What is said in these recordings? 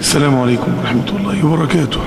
السلام عليكم ورحمة الله وبركاته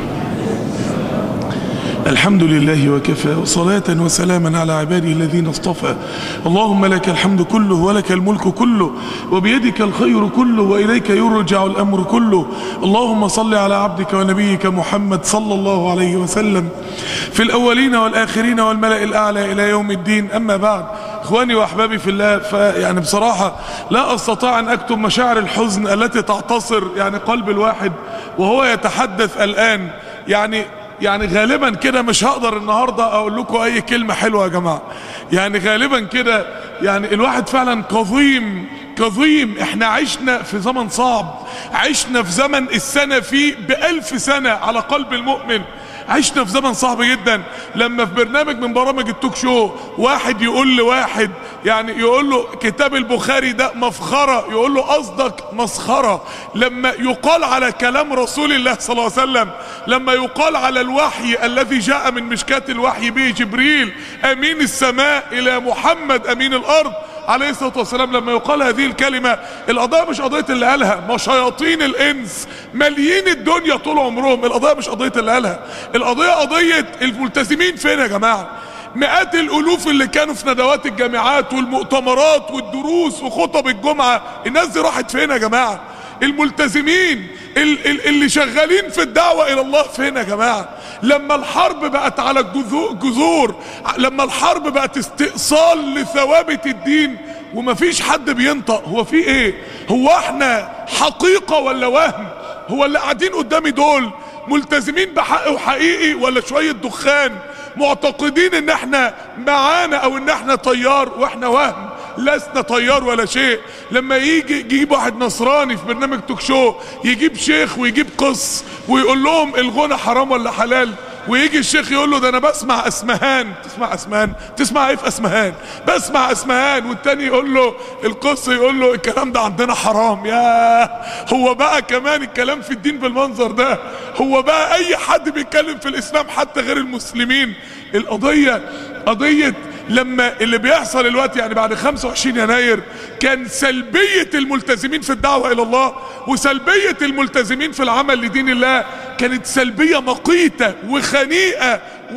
الحمد لله وكفى وصلاة وسلاما على عباده الذين اصطفى اللهم لك الحمد كله ولك الملك كله وبيدك الخير كله وإليك يرجع الأمر كله اللهم صل على عبدك ونبيك محمد صلى الله عليه وسلم في الأولين والآخرين والملأ الأعلى إلى يوم الدين أما بعد اخواني واحبابي في الله فيعني بصراحة لا استطيع ان اكتب مشاعر الحزن التي تعتصر يعني قلب الواحد وهو يتحدث الان يعني يعني غالبا كده مش هقدر النهاردة اقول لكم اي كلمة حلوة يا جماعة يعني غالبا كده يعني الواحد فعلا كظيم كظيم احنا عشنا في زمن صعب عشنا في زمن السنة فيه بألف سنة على قلب المؤمن عشنا في زمن صعب جدا لما في برنامج من برامج التوك شو واحد يقول لواحد يعني يقول له كتاب البخاري ده مفخرة يقول له قصدك مسخرة لما يقال على كلام رسول الله صلى الله عليه وسلم لما يقال على الوحي الذي جاء من مشكاة الوحي به جبريل امين السماء الى محمد امين الارض عليه الصلاة والسلام لما يقال هذه الكلمة القضايا مش قضية اللي قالها ما شياطين الانس ماليين الدنيا طول عمرهم القضايا مش قضية اللي قالها القضية قضية الملتزمين فين يا جماعة مئات الالوف اللي كانوا في ندوات الجامعات والمؤتمرات والدروس وخطب الجمعة الناس دي راحت فين يا جماعة الملتزمين اللي شغالين في الدعوة الى الله فين يا جماعة لما الحرب بقت على الجذور لما الحرب بقت استئصال لثوابت الدين ومفيش حد بينطق هو في ايه هو احنا حقيقة ولا وهم هو اللي قاعدين قدامي دول ملتزمين بحق وحقيقي ولا شوية دخان معتقدين ان احنا معانا او ان احنا طيار واحنا وهم لسنا طيار ولا شيء لما يجي يجيب واحد نصراني في برنامج توك شو يجيب شيخ ويجيب قص ويقول لهم الغنى حرام ولا حلال ويجي الشيخ يقول له ده انا بسمع اسمهان تسمع اسمهان تسمع ايه في اسمهان بسمع اسمهان والتاني يقول له القص يقول له الكلام ده عندنا حرام يا هو بقى كمان الكلام في الدين بالمنظر ده هو بقى اي حد بيتكلم في الاسلام حتى غير المسلمين القضية قضية لما اللي بيحصل الوقت يعني بعد 25 يناير كان سلبية الملتزمين في الدعوة الى الله وسلبية الملتزمين في العمل لدين الله كانت سلبية مقيتة وخنيئة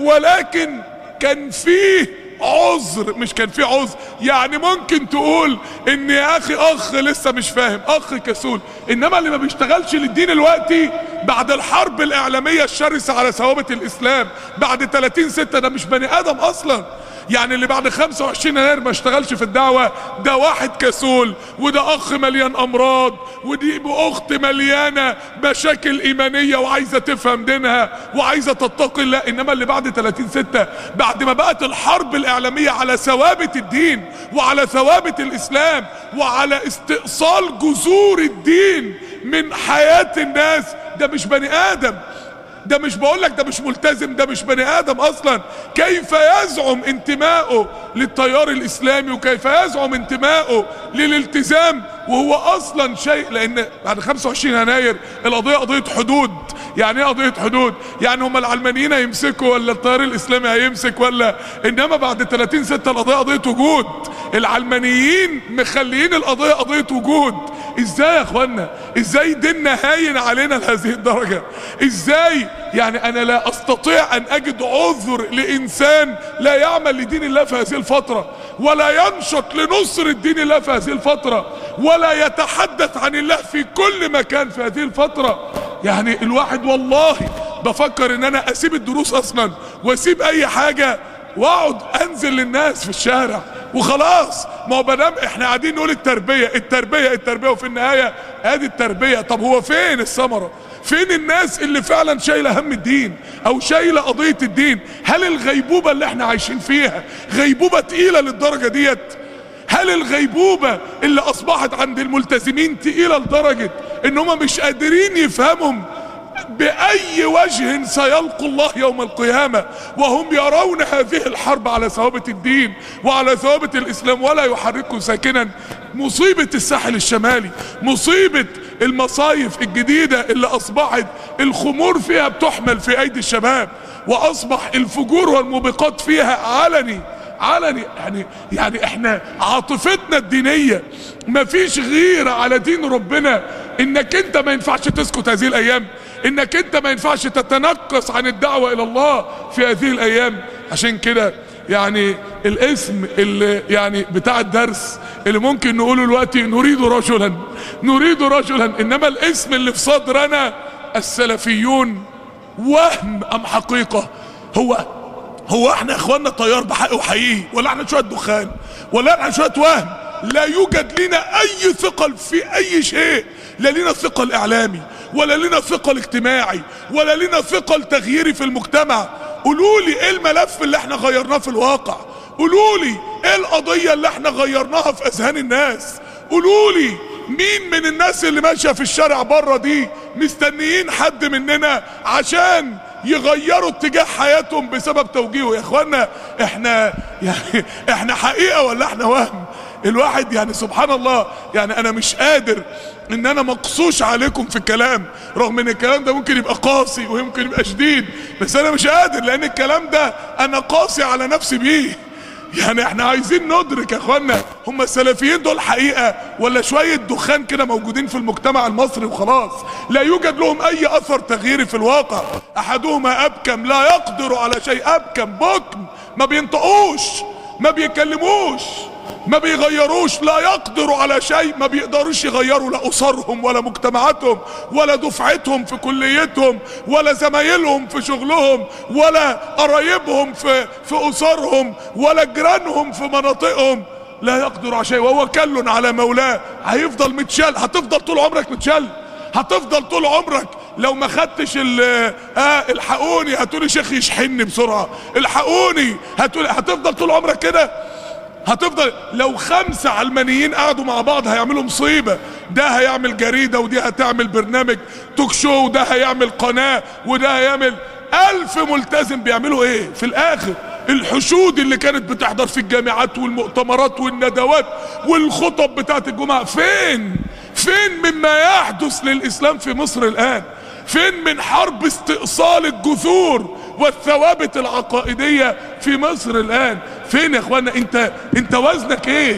ولكن كان فيه عذر مش كان فيه عذر يعني ممكن تقول ان يا اخي اخ لسه مش فاهم اخ كسول انما اللي ما بيشتغلش للدين الوقتي بعد الحرب الاعلامية الشرسة على ثوابت الاسلام بعد 30 ستة ده مش بني ادم اصلا يعني اللي بعد 25 يناير ما اشتغلش في الدعوة ده واحد كسول وده اخ مليان امراض ودي اخت مليانة مشاكل ايمانية وعايزة تفهم دينها وعايزة تتقي الله انما اللي بعد 30 ستة بعد ما بقت الحرب الاعلامية على ثوابت الدين وعلى ثوابت الاسلام وعلى استئصال جذور الدين من حياة الناس ده مش بني ادم ده مش بقول لك ده مش ملتزم ده مش بني ادم اصلا كيف يزعم انتمائه للتيار الاسلامي وكيف يزعم انتمائه للالتزام وهو اصلا شيء لان بعد 25 يناير القضيه قضيه حدود يعني ايه قضيه حدود يعني هم العلمانيين هيمسكوا ولا التيار الاسلامي هيمسك ولا انما بعد 30 6 القضيه قضيه وجود العلمانيين مخليين القضيه قضيه وجود ازاي يا اخوانا ازاي ديننا هاين علينا لهذه الدرجة ازاي يعني انا لا استطيع ان اجد عذر لانسان لا يعمل لدين الله في هذه الفترة ولا ينشط لنصر الدين الله في هذه الفترة ولا يتحدث عن الله في كل مكان في هذه الفترة يعني الواحد والله بفكر ان انا اسيب الدروس اصلا واسيب اي حاجة واقعد انزل للناس في الشارع وخلاص ما هو مادام احنا قاعدين نقول التربيه التربيه التربيه وفي النهايه ادي التربيه طب هو فين الثمره فين الناس اللي فعلا شايله هم الدين او شايله قضيه الدين هل الغيبوبه اللي احنا عايشين فيها غيبوبه تقيله للدرجه ديت هل الغيبوبة اللي اصبحت عند الملتزمين تقيلة لدرجة ان هم مش قادرين يفهمهم بأي وجه سيلقوا الله يوم القيامة وهم يرون هذه الحرب على ثوابت الدين وعلى ثوابت الإسلام ولا يحركوا ساكنا مصيبة الساحل الشمالي مصيبة المصايف الجديدة اللي أصبحت الخمور فيها بتحمل في أيدي الشباب وأصبح الفجور والموبقات فيها علني علني يعني يعني احنا عاطفتنا الدينية مفيش غيرة على دين ربنا انك انت ما ينفعش تسكت هذه الايام انك انت ما ينفعش تتنقص عن الدعوة الى الله في هذه الايام عشان كده يعني الاسم اللي يعني بتاع الدرس اللي ممكن نقوله دلوقتي نريد رجلا نريد رجلا انما الاسم اللي في صدرنا السلفيون وهم ام حقيقة هو هو احنا يا اخوانا طيار بحق وحقيقي ولا احنا شوية دخان ولا احنا شوية وهم لا يوجد لنا اي ثقل في اي شيء لا لنا ثقل اعلامي ولا لنا ثقل اجتماعي ولا لنا ثقل تغييري في المجتمع قولوا لي ايه الملف اللي احنا غيرناه في الواقع قولوا لي ايه القضية اللي احنا غيرناها في اذهان الناس قولوا لي مين من الناس اللي ماشية في الشارع بره دي مستنيين حد مننا عشان يغيروا اتجاه حياتهم بسبب توجيهه يا اخوانا احنا يعني احنا حقيقة ولا احنا وهم الواحد يعني سبحان الله يعني انا مش قادر ان انا مقصوش عليكم في الكلام رغم ان الكلام ده ممكن يبقى قاسي ويمكن يبقى شديد بس انا مش قادر لان الكلام ده انا قاسي على نفسي بيه يعني احنا عايزين ندرك يا اخوانا هم السلفيين دول حقيقة ولا شوية دخان كده موجودين في المجتمع المصري وخلاص لا يوجد لهم اي اثر تغييري في الواقع احدهما ابكم لا يقدر على شيء ابكم بكم ما بينطقوش ما بيكلموش ما بيغيروش لا يقدروا على شيء ما بيقدروش يغيروا لا اسرهم ولا مجتمعاتهم ولا دفعتهم في كليتهم ولا زمايلهم في شغلهم ولا قرايبهم في في اسرهم ولا جيرانهم في مناطقهم لا يقدر على شيء وهو كل على مولاه هيفضل متشال هتفضل طول عمرك متشال هتفضل طول عمرك لو ما خدتش ال اه الحقوني هتقولي شيخ يشحنني بسرعه الحقوني هتقولي هتفضل طول عمرك كده هتفضل لو خمسة علمانيين قعدوا مع بعض هيعملوا مصيبة ده هيعمل جريدة ودي هتعمل برنامج توك شو وده هيعمل قناة وده هيعمل ألف ملتزم بيعملوا ايه في الآخر الحشود اللي كانت بتحضر في الجامعات والمؤتمرات والندوات والخطب بتاعت الجمعة فين فين مما يحدث للإسلام في مصر الآن فين من حرب استئصال الجذور والثوابت العقائدية في مصر الآن فين يا اخوانا انت انت وزنك ايه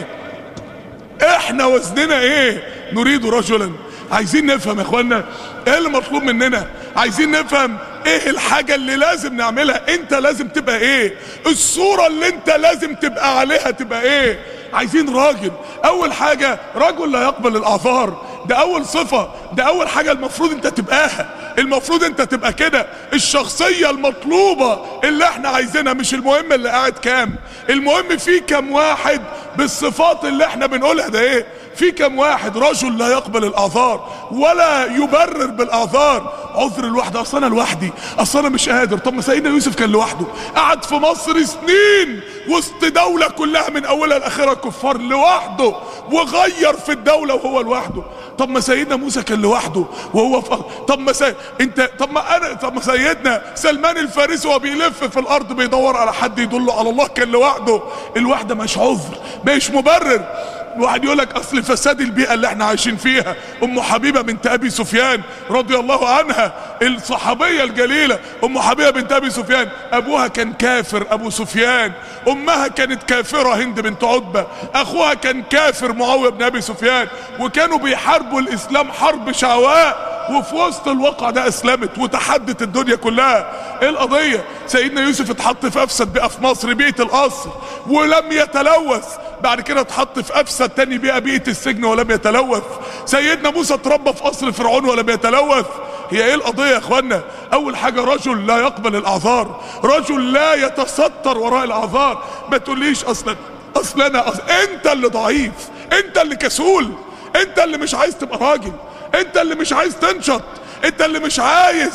احنا وزننا ايه نريد رجلا عايزين نفهم يا اخوانا ايه اللي مطلوب مننا عايزين نفهم ايه الحاجة اللي لازم نعملها انت لازم تبقى ايه الصورة اللي انت لازم تبقى عليها تبقى ايه عايزين راجل اول حاجة رجل لا يقبل الاعذار ده اول صفة ده اول حاجة المفروض انت تبقاها المفروض انت تبقى كده الشخصية المطلوبة اللي احنا عايزينها مش المهم اللي قاعد كام المهم في كم واحد بالصفات اللي احنا بنقولها ده ايه في كم واحد رجل لا يقبل الاعذار ولا يبرر بالاعذار عذر الوحدة اصل انا لوحدي اصل انا مش قادر طب ما سيدنا يوسف كان لوحده قعد في مصر سنين وسط دولة كلها من اولها لاخرها كفار لوحده وغير في الدولة وهو لوحده طب ما سيدنا موسى كان لوحده وهو في طب ما سي... انت طب ما انا طب ما سيدنا سلمان الفارسي وهو بيلف في الارض بيدور على حد يدله على الله كان لوحده الوحده مش عذر مش مبرر واحد يقول لك اصل فساد البيئه اللي احنا عايشين فيها ام حبيبه بنت ابي سفيان رضي الله عنها الصحابيه الجليله ام حبيبه بنت ابي سفيان ابوها كان كافر ابو سفيان امها كانت كافره هند بنت عتبه اخوها كان كافر معاويه بن ابي سفيان وكانوا بيحاربوا الاسلام حرب شعواء وفي وسط الواقع ده اسلمت وتحدت الدنيا كلها ايه القضية سيدنا يوسف اتحط في افسد بيئة في مصر بيئة القصر ولم يتلوث بعد كده اتحط في افسد تاني بيئة بيئة السجن ولم يتلوث سيدنا موسى اتربى في قصر فرعون ولم يتلوث هي ايه القضية يا اخوانا اول حاجة رجل لا يقبل الاعذار رجل لا يتستر وراء الاعذار ما تقوليش اصلا اصلا انا أصل انت اللي ضعيف انت اللي كسول انت اللي مش عايز تبقى راجل انت اللي مش عايز تنشط انت اللي مش عايز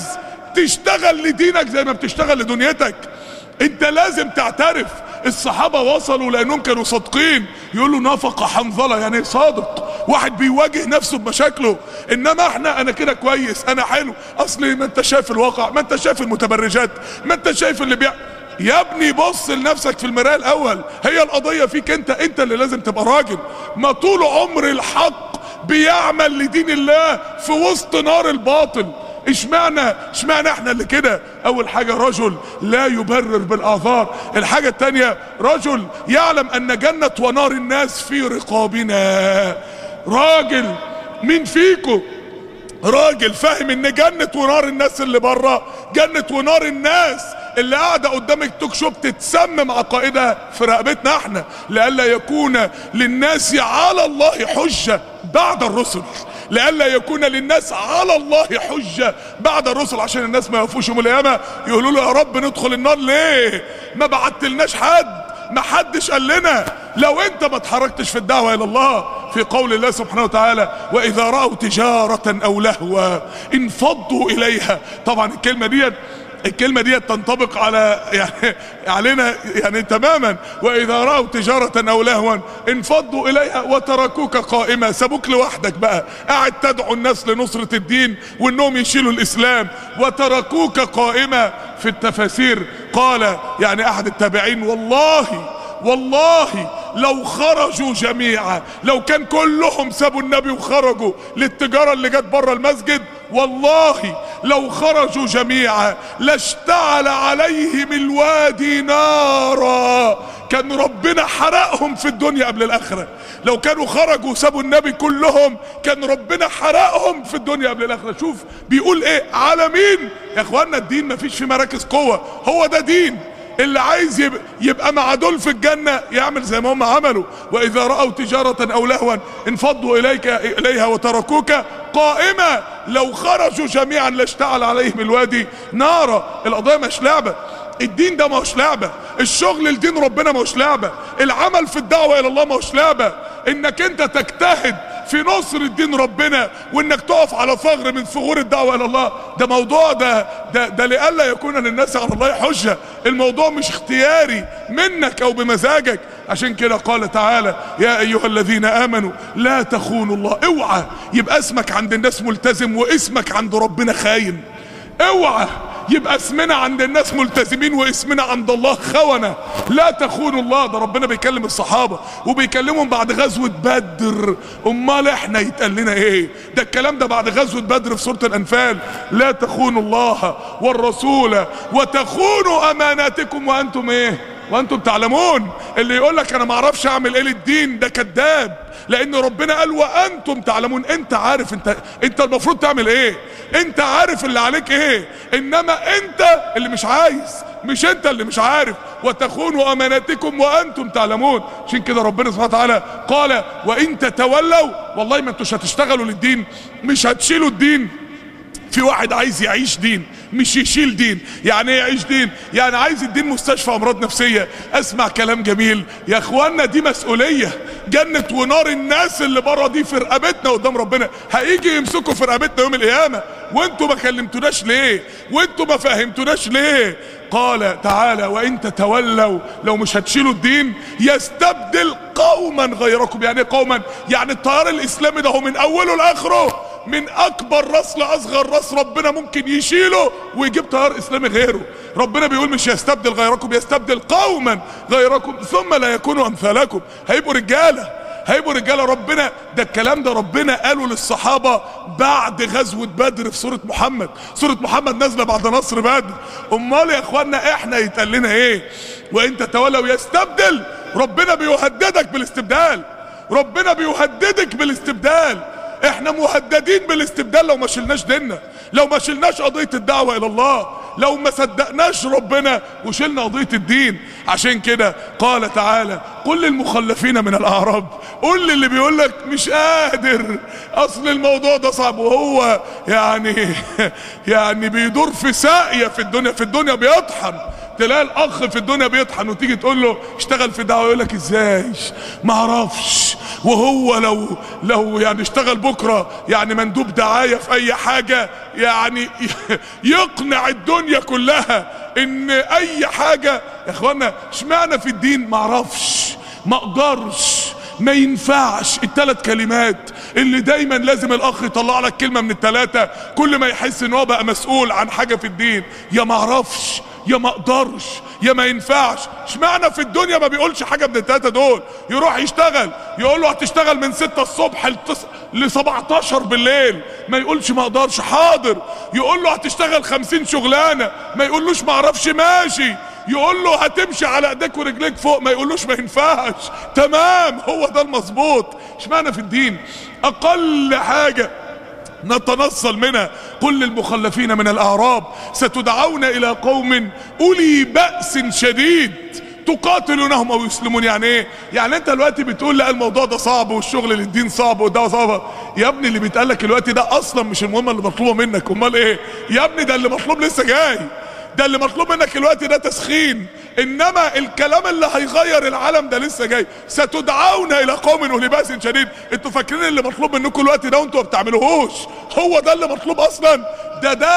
تشتغل لدينك زي ما بتشتغل لدنيتك انت لازم تعترف الصحابة وصلوا لانهم كانوا صادقين يقولوا نفق حنظلة يعني صادق واحد بيواجه نفسه بمشاكله انما احنا انا كده كويس انا حلو اصلي ما انت شايف الواقع ما انت شايف المتبرجات ما انت شايف اللي بيع يا ابني بص لنفسك في المرايه الاول هي القضية فيك انت انت اللي لازم تبقى راجل ما طول عمر الحق بيعمل لدين الله في وسط نار الباطل اشمعنى اشمعنى احنا اللي كده اول حاجة رجل لا يبرر بالاعذار الحاجة التانية رجل يعلم ان جنة ونار الناس في رقابنا راجل مين فيكم راجل فاهم ان جنة ونار الناس اللي بره جنة ونار الناس اللي قاعدة قدام التوك شو بتتسمم عقائدها في رقبتنا احنا لئلا يكون للناس على الله حجة بعد الرسل لئلا يكون للناس على الله حجة بعد الرسل عشان الناس ما يقفوش يوم القيامة يقولوا له يا رب ندخل النار ليه ما بعتلناش حد ما حدش قال لنا لو انت ما اتحركتش في الدعوة الى الله في قول الله سبحانه وتعالى واذا رأوا تجارة او لهوا انفضوا اليها طبعا الكلمة ديت الكلمة دي تنطبق على يعني علينا يعني تماما واذا رأوا تجارة او لهوا انفضوا اليها وتركوك قائمة سابوك لوحدك بقى قاعد تدعو الناس لنصرة الدين وانهم يشيلوا الاسلام وتركوك قائمة في التفاسير قال يعني احد التابعين والله والله لو خرجوا جميعا لو كان كلهم سابوا النبي وخرجوا للتجارة اللي جت بره المسجد والله لو خرجوا جميعا لاشتعل عليهم الوادي نارا كان ربنا حرقهم في الدنيا قبل الاخرة لو كانوا خرجوا وسابوا النبي كلهم كان ربنا حرقهم في الدنيا قبل الاخرة شوف بيقول ايه على مين يا اخوانا الدين مفيش فيه مراكز قوة هو ده دين اللي عايز يبقى, يبقى مع دول في الجنة يعمل زي ما هم عملوا واذا رأوا تجارة او لهوا انفضوا اليك اليها وتركوك قائمة لو خرجوا جميعا لاشتعل عليهم الوادي نارا القضية مش لعبة الدين ده مش لعبة الشغل لدين ربنا مش لعبة العمل في الدعوة الى الله مش لعبة انك انت تجتهد في نصر الدين ربنا وانك تقف على ثغر من ثغور الدعوة الى الله ده موضوع ده ده, ده لئلا يكون للناس على الله حجة الموضوع مش اختياري منك او بمزاجك عشان كده قال تعالى يا ايها الذين امنوا لا تخونوا الله اوعى يبقى اسمك عند الناس ملتزم واسمك عند ربنا خاين اوعى يبقى اسمنا عند الناس ملتزمين واسمنا عند الله خونة لا تخونوا الله ده ربنا بيكلم الصحابة وبيكلمهم بعد غزوة بدر امال احنا يتقال لنا ايه ده الكلام ده بعد غزوة بدر في سورة الانفال لا تخونوا الله والرسول وتخونوا اماناتكم وانتم ايه وانتم تعلمون اللي يقول لك انا ما اعرفش اعمل ايه للدين ده كذاب لان ربنا قال وانتم تعلمون انت عارف انت انت المفروض تعمل ايه انت عارف اللي عليك ايه انما انت اللي مش عايز مش انت اللي مش عارف وتخونوا اماناتكم وانتم تعلمون عشان كده ربنا سبحانه وتعالى قال وان تتولوا والله ما انتوش هتشتغلوا للدين مش هتشيلوا الدين في واحد عايز يعيش دين مش يشيل دين يعني ايه يعيش دين يعني عايز الدين مستشفى امراض نفسية اسمع كلام جميل يا اخوانا دي مسؤولية جنة ونار الناس اللي بره دي في رقبتنا قدام ربنا هيجي يمسكوا في رقبتنا يوم القيامة وانتوا ما كلمتوناش ليه وانتوا ما فهمتوناش ليه قال تعالى وان تتولوا لو مش هتشيلوا الدين يستبدل قوما غيركم يعني ايه قوما يعني التيار الاسلامي ده هو من اوله لاخره من اكبر راس لاصغر راس ربنا ممكن يشيله ويجيب تيار اسلامي غيره ربنا بيقول مش يستبدل غيركم يستبدل قوما غيركم ثم لا يكونوا امثالكم هيبقوا رجاله هيبقوا رجاله ربنا ده الكلام ده ربنا قاله للصحابه بعد غزوه بدر في سوره محمد سوره محمد نازله بعد نصر بدر امال يا اخوانا احنا يتقال لنا ايه وان تتولوا يستبدل ربنا بيهددك بالاستبدال ربنا بيهددك بالاستبدال احنا مهددين بالاستبدال لو ما شلناش ديننا لو ما شلناش قضية الدعوة الى الله لو ما صدقناش ربنا وشلنا قضية الدين عشان كده قال تعالى قل للمخلفين من الاعراب قل للي بيقول لك مش قادر اصل الموضوع ده صعب وهو يعني يعني بيدور في ساقية في الدنيا في الدنيا بيطحن تلاقي الاخ في الدنيا بيطحن وتيجي تقول له اشتغل في دعوه يقول لك ازاي ما اعرفش وهو لو لو يعني اشتغل بكره يعني مندوب دعايه في اي حاجه يعني يقنع الدنيا كلها ان اي حاجه يا اخوانا اشمعنى في الدين ما اعرفش ما اقدرش ما ينفعش الثلاث كلمات اللي دايما لازم الاخ يطلع لك كلمه من الثلاثه كل ما يحس ان هو بقى مسؤول عن حاجه في الدين يا ما اعرفش يا ما اقدرش يا ما ينفعش اشمعنى في الدنيا ما بيقولش حاجه من الثلاثه دول يروح يشتغل يقول له هتشتغل من 6 الصبح ل 17 بالليل ما يقولش ما اقدرش حاضر يقول له هتشتغل 50 شغلانه ما يقولوش ما اعرفش ماشي يقول له هتمشي على ايديك ورجليك فوق ما يقولوش ما ينفعش تمام هو ده المظبوط اشمعنى في الدين اقل حاجه نتنصل منها قل للمخلفين من الأعراب ستدعون إلى قوم أولي بأس شديد تقاتلونهم او يسلمون يعني ايه يعني انت دلوقتي بتقول لا الموضوع ده صعب والشغل للدين صعب وده صعب يا ابني اللي بيتقال لك الوقت ده اصلا مش المهمه اللي مطلوبه منك امال ايه يا ابني ده اللي مطلوب لسه جاي ده اللي مطلوب منك الوقت ده تسخين انما الكلام اللي هيغير العالم ده لسه جاي ستدعون الى قوم اولي باس شديد انتوا فاكرين اللي مطلوب منكم الوقت ده وانتوا ما بتعملوهوش هو ده اللي مطلوب اصلا ده ده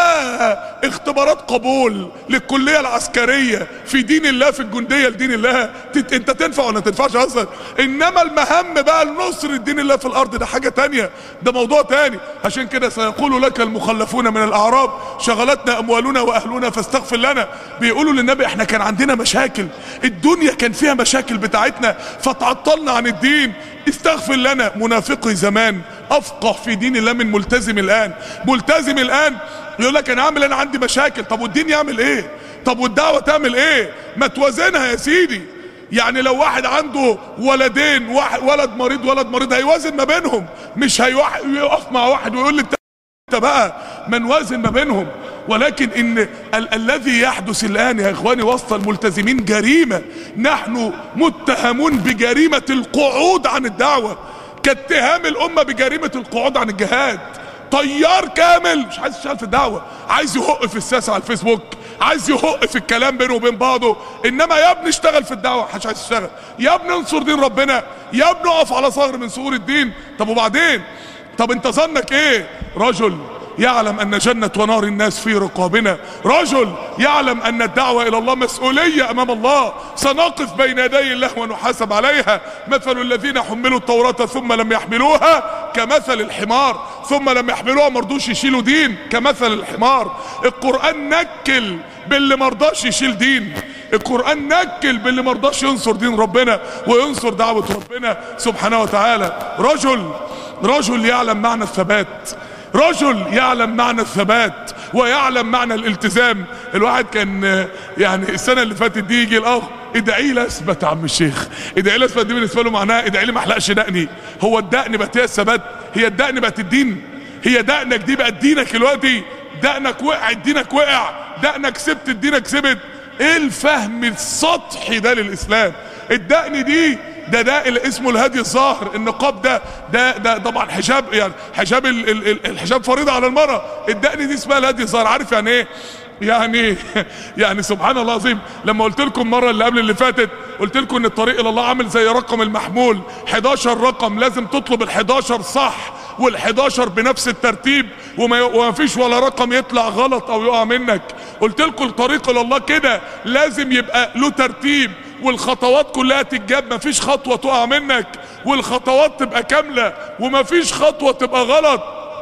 اختبارات قبول للكليه العسكريه في دين الله في الجنديه لدين الله تت... انت تنفع ولا تنفعش اصلا انما المهم بقى النصر الدين الله في الارض ده حاجه تانية ده موضوع تاني عشان كده سيقول لك المخلفون من الاعراب شغلتنا اموالنا واهلنا فاستغفر لنا بيقولوا للنبي احنا كان عندنا مشاكل الدنيا كان فيها مشاكل بتاعتنا فتعطلنا عن الدين استغفر لنا منافقي زمان افقه في دين الله من ملتزم الان ملتزم الان يقول لك انا عامل انا عندي مشاكل طب والدين يعمل ايه طب والدعوه تعمل ايه ما توازنها يا سيدي يعني لو واحد عنده ولدين واحد ولد مريض ولد مريض هيوازن ما بينهم مش هيقف مع واحد ويقول لي انت بقى ما نوازن ما بينهم ولكن ان ال الذي يحدث الان يا اخواني وسط الملتزمين جريمه نحن متهمون بجريمه القعود عن الدعوه كاتهام الامه بجريمه القعود عن الجهاد طيار كامل مش عايز يشتغل في الدعوه عايز يهق في السياسه على الفيسبوك عايز يهق في الكلام بينه وبين بعضه انما يا ابني اشتغل في الدعوه مش عايز يشتغل يا ابني انصر دين ربنا يا ابني اقف على ثغر من ثغور الدين طب وبعدين طب انت ظنك ايه رجل يعلم ان جنة ونار الناس في رقابنا رجل يعلم ان الدعوة الى الله مسؤولية امام الله سنقف بين يدي الله ونحاسب عليها مثل الذين حملوا التوراة ثم لم يحملوها كمثل الحمار ثم لم يحملوها مرضوش يشيلوا دين كمثل الحمار القرآن نكل باللي مرضاش يشيل دين القرآن نكل باللي مرضاش ينصر دين ربنا وينصر دعوة ربنا سبحانه وتعالى رجل رجل يعلم معنى الثبات رجل يعلم معنى الثبات ويعلم معنى الالتزام الواحد كان يعني السنه اللي فاتت دي يجي الاخ ادعي لي اثبت يا عم الشيخ ادعي لي اثبت دي بالنسبه له معناها ادعي لي ما احلقش دقني هو الدقن بقت هي الثبات هي الدقن بقت الدين هي دقنك دي بقت دينك دلوقتي دقنك وقع دينك وقع دقنك سبت دينك سبت ايه الفهم السطحي ده للاسلام الدقن دي ده ده اللي اسمه الهدي الظاهر النقاب ده ده ده طبعا حجاب يعني حجاب ال ال الحجاب فريضه على المراه الدقن دي اسمها الهدي الظاهر عارف يعني ايه يعني يعني سبحان الله العظيم لما قلت لكم المره اللي قبل اللي فاتت قلت لكم ان الطريق الى الله عامل زي رقم المحمول 11 رقم لازم تطلب ال11 صح وال11 بنفس الترتيب وما وما فيش ولا رقم يطلع غلط او يقع منك قلت لكم الطريق الى الله كده لازم يبقى له ترتيب والخطوات كلها تتجاب مفيش خطوة تقع منك والخطوات تبقى كاملة ومفيش خطوة تبقى غلط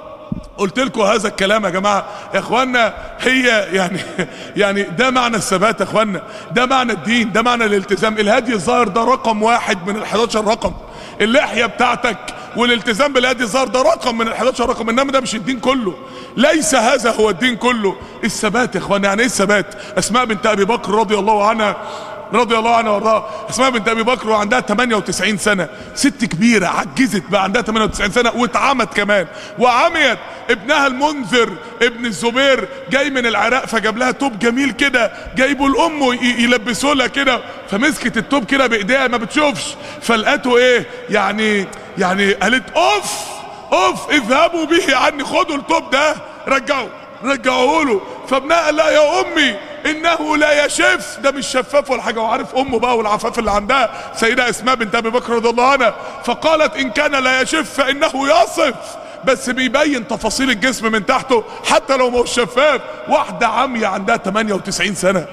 قلت لكم هذا الكلام يا جماعة يا اخوانا هي يعني يعني ده معنى الثبات يا اخوانا ده معنى الدين ده معنى الالتزام الهدي الظاهر ده رقم واحد من ال 11 رقم اللحية بتاعتك والالتزام بالهدي الظاهر ده رقم من ال 11 رقم انما ده مش الدين كله ليس هذا هو الدين كله الثبات يا اخوانا يعني ايه الثبات اسماء بنت ابي بكر رضي الله عنها رضي الله عنها وارضاها اسماء بنت ابي بكر وعندها 98 سنه ست كبيره عجزت بقى عندها 98 سنه واتعمت كمان وعميت ابنها المنذر ابن الزبير جاي من العراق فجاب لها توب جميل كده جايبه لامه يلبسوا لها كده فمسكت التوب كده بايديها ما بتشوفش فلقته ايه يعني يعني قالت اوف اوف اذهبوا به عني خدوا التوب ده رجعوا رجعوه له فابنها قال لها يا امي انه لا يشف ده مش شفاف ولا حاجه وعارف امه بقى والعفاف اللي عندها سيده اسماء بنت ابي بكر رضي الله عنها فقالت ان كان لا يشف فانه يصف بس بيبين تفاصيل الجسم من تحته حتى لو ما هو شفاف واحده عمية عندها 98 سنه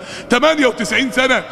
98 سنه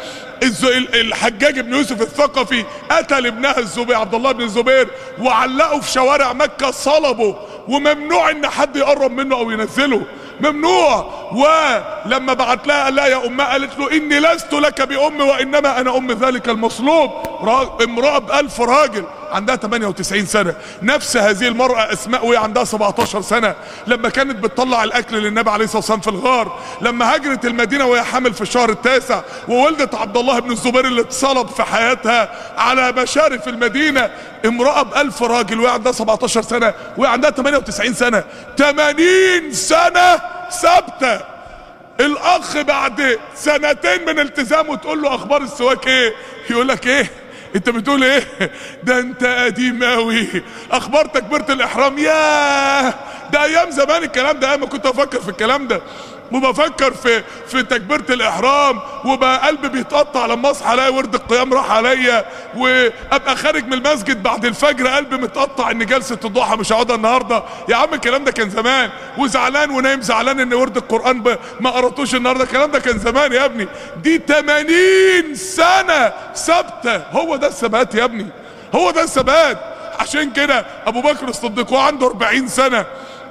الحجاج بن يوسف الثقفي قتل ابنها الزبير عبد الله بن الزبير وعلقه في شوارع مكه صلبه وممنوع ان حد يقرب منه او ينزله ممنوع ولما بعت لها قال لها يا امها قالت له اني لست لك بام وانما انا ام ذلك المصلوب امراه بألف راجل عندها 98 سنة نفس هذه المرأة اسماء وهي عندها 17 سنة لما كانت بتطلع الاكل للنبي عليه الصلاة والسلام في الغار لما هاجرت المدينة وهي حامل في الشهر التاسع وولدت عبد الله بن الزبير اللي اتصلب في حياتها على مشارف المدينة امرأة بألف راجل وهي عندها 17 سنة وهي عندها 98 سنة 80 سنة ثابتة الاخ بعد سنتين من التزامه تقول له اخبار السواك ايه يقول لك ايه انت بتقول ايه ده انت قديم اوي اخبار تكبيره الاحرام ياه ده ايام زمان الكلام ده ايام ما كنت افكر في الكلام ده وبفكر في في تكبيره الاحرام وبقى قلبي بيتقطع لما اصحى الاقي ورد القيام راح عليا وابقى خارج من المسجد بعد الفجر قلبي متقطع ان جلسه الضحى مش هقعدها النهارده يا عم الكلام ده كان زمان وزعلان ونايم زعلان ان ورد القران ب... ما قراتوش النهارده الكلام ده كان زمان يا ابني دي 80 سنه ثابته هو ده الثبات يا ابني هو ده الثبات عشان كده ابو بكر الصديق وعنده 40 سنه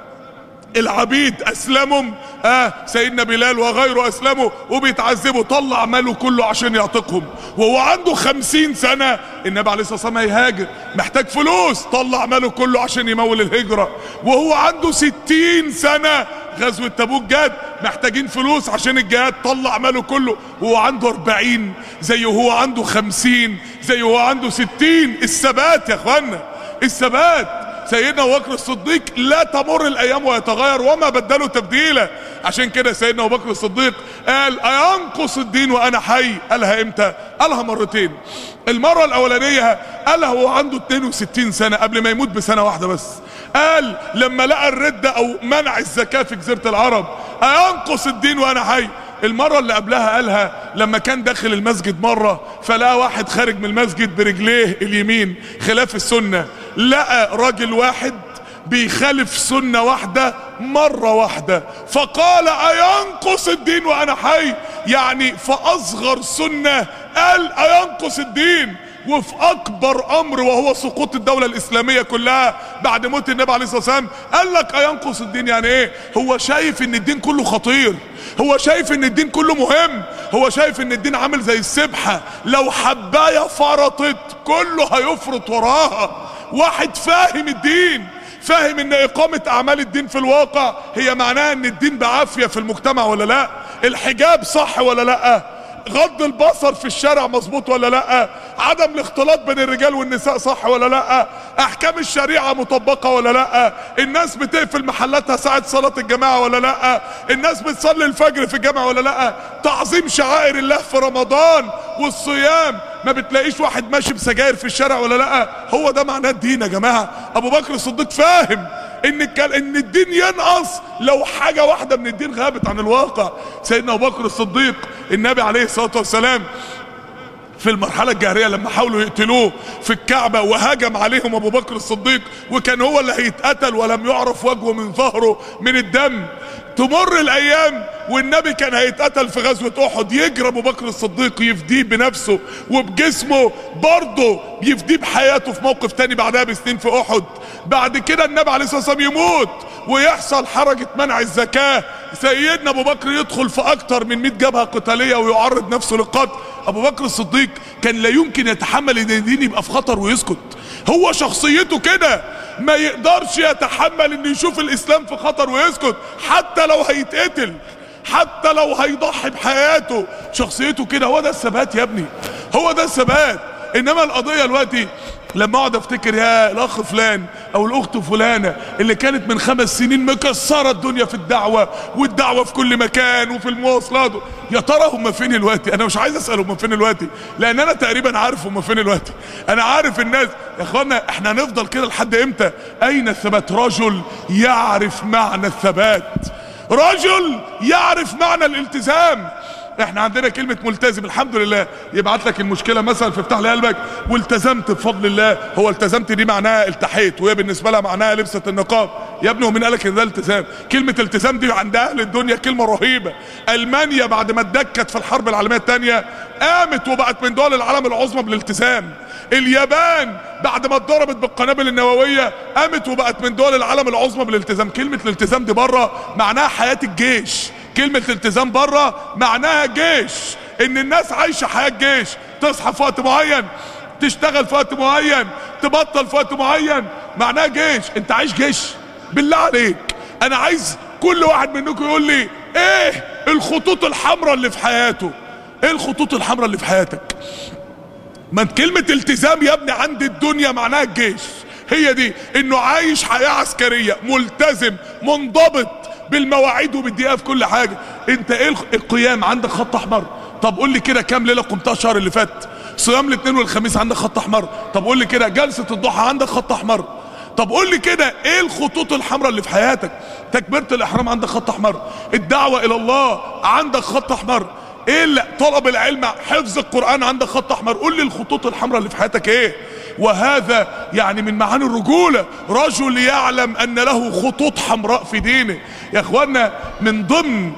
العبيد اسلمهم اه سيدنا بلال وغيره اسلموا وبيتعذبوا طلع ماله كله عشان يعتقهم وهو عنده خمسين سنة النبي عليه الصلاة والسلام هيهاجر محتاج فلوس طلع ماله كله عشان يمول الهجرة وهو عنده ستين سنة غزوة تبوك جاد محتاجين فلوس عشان الجهاد طلع ماله كله وهو عنده أربعين زي هو عنده خمسين زي هو عنده ستين الثبات يا اخوانا الثبات سيدنا ابو بكر الصديق لا تمر الايام ويتغير وما بدلوا تبديلا عشان كده سيدنا ابو بكر الصديق قال اينقص الدين وانا حي قالها امتى قالها مرتين المره الاولانيه قالها وهو عنده 62 سنه قبل ما يموت بسنه واحده بس قال لما لقى الردة او منع الزكاة في جزيرة العرب اينقص الدين وانا حي المرة اللي قبلها قالها لما كان داخل المسجد مرة فلقى واحد خارج من المسجد برجليه اليمين خلاف السنة لقى راجل واحد بيخالف سنة واحدة مرة واحدة فقال أينقص الدين وأنا حي يعني فأصغر سنة قال أينقص الدين وفي اكبر امر وهو سقوط الدولة الاسلامية كلها بعد موت النبي عليه الصلاة والسلام قال لك اينقص الدين يعني ايه هو شايف ان الدين كله خطير هو شايف ان الدين كله مهم هو شايف ان الدين عامل زي السبحة لو حباية فرطت كله هيفرط وراها واحد فاهم الدين فاهم ان اقامة اعمال الدين في الواقع هي معناها ان الدين بعافية في المجتمع ولا لا الحجاب صح ولا لا غض البصر في الشارع مظبوط ولا لا عدم الاختلاط بين الرجال والنساء صح ولا لا احكام الشريعة مطبقة ولا لا الناس بتقفل محلاتها ساعة صلاة الجماعة ولا لا الناس بتصلي الفجر في الجامعة ولا لا تعظيم شعائر الله في رمضان والصيام ما بتلاقيش واحد ماشي بسجاير في الشارع ولا لا هو ده معناه الدين يا جماعة ابو بكر الصديق فاهم ان الكل... ان الدين ينقص لو حاجة واحدة من الدين غابت عن الواقع سيدنا ابو بكر الصديق النبي عليه الصلاة والسلام في المرحلة الجاهرية لما حاولوا يقتلوه في الكعبة وهاجم عليهم ابو بكر الصديق وكان هو اللي هيتقتل ولم يعرف وجهه من ظهره من الدم تمر الايام والنبي كان هيتقتل في غزوة احد يجري ابو بكر الصديق يفديه بنفسه وبجسمه برضه يفديه بحياته في موقف تاني بعدها بسنين في احد بعد كده النبي عليه الصلاة والسلام يموت ويحصل حركة منع الزكاة سيدنا ابو بكر يدخل في اكتر من 100 جبهة قتالية ويعرض نفسه للقتل ابو بكر الصديق كان لا يمكن يتحمل ان الدين يبقى في خطر ويسكت هو شخصيته كده ما يقدرش يتحمل ان يشوف الاسلام في خطر ويسكت حتى لو هيتقتل حتى لو هيضحي بحياته شخصيته كده هو ده الثبات يا ابني هو ده الثبات انما القضيه دلوقتي لما اقعد افتكر يا الاخ فلان او الاخت فلانه اللي كانت من خمس سنين مكسره الدنيا في الدعوه والدعوه في كل مكان وفي المواصلات يا ترى هم فين دلوقتي انا مش عايز اسال هم فين دلوقتي لان انا تقريبا عارف هم فين دلوقتي انا عارف الناس يا اخوانا احنا هنفضل كده لحد امتى اين الثبات رجل يعرف معنى الثبات رجل يعرف معنى الالتزام احنا عندنا كلمة ملتزم الحمد لله يبعت لك المشكلة مثلا في افتح لي قلبك والتزمت بفضل الله هو التزمت دي معناها التحيت وهي بالنسبة لها معناها لبسة النقاب يا ابني ومين قالك ان ده التزام كلمة التزام دي عند اهل الدنيا كلمة رهيبة المانيا بعد ما اتدكت في الحرب العالمية الثانية قامت وبقت من دول العالم العظمى بالالتزام اليابان بعد ما اتضربت بالقنابل النووية قامت وبقت من دول العالم العظمى بالالتزام كلمة الالتزام دي بره معناها حياة الجيش كلمة الالتزام بره معناها جيش ان الناس عايشة حياة جيش تصحى في وقت معين تشتغل في وقت معين تبطل في وقت معين معناها جيش انت عايش جيش بالله عليك انا عايز كل واحد منكم يقول لي ايه الخطوط الحمراء اللي في حياته ايه الخطوط الحمراء اللي في حياتك ما انت كلمة التزام يا ابني عند الدنيا معناها الجيش هي دي انه عايش حياة عسكرية ملتزم منضبط بالمواعيد وبالدقيقة في كل حاجة انت ايه الخ- القيام عندك خط احمر طب قول لي كده كام ليلة قمتها الشهر اللي فات صيام الاثنين والخميس عندك خط احمر طب قول لي كده جلسة الضحى عندك خط احمر طب قول لي كده ايه الخطوط الحمراء اللي في حياتك تكبيرة الاحرام عندك خط احمر الدعوة الى الله عندك خط احمر ايه اللي طلب العلم حفظ القرآن عندك خط احمر قول لي الخطوط الحمراء اللي في حياتك ايه وهذا يعني من معاني الرجولة رجل يعلم ان له خطوط حمراء في دينه يا اخوانا من ضمن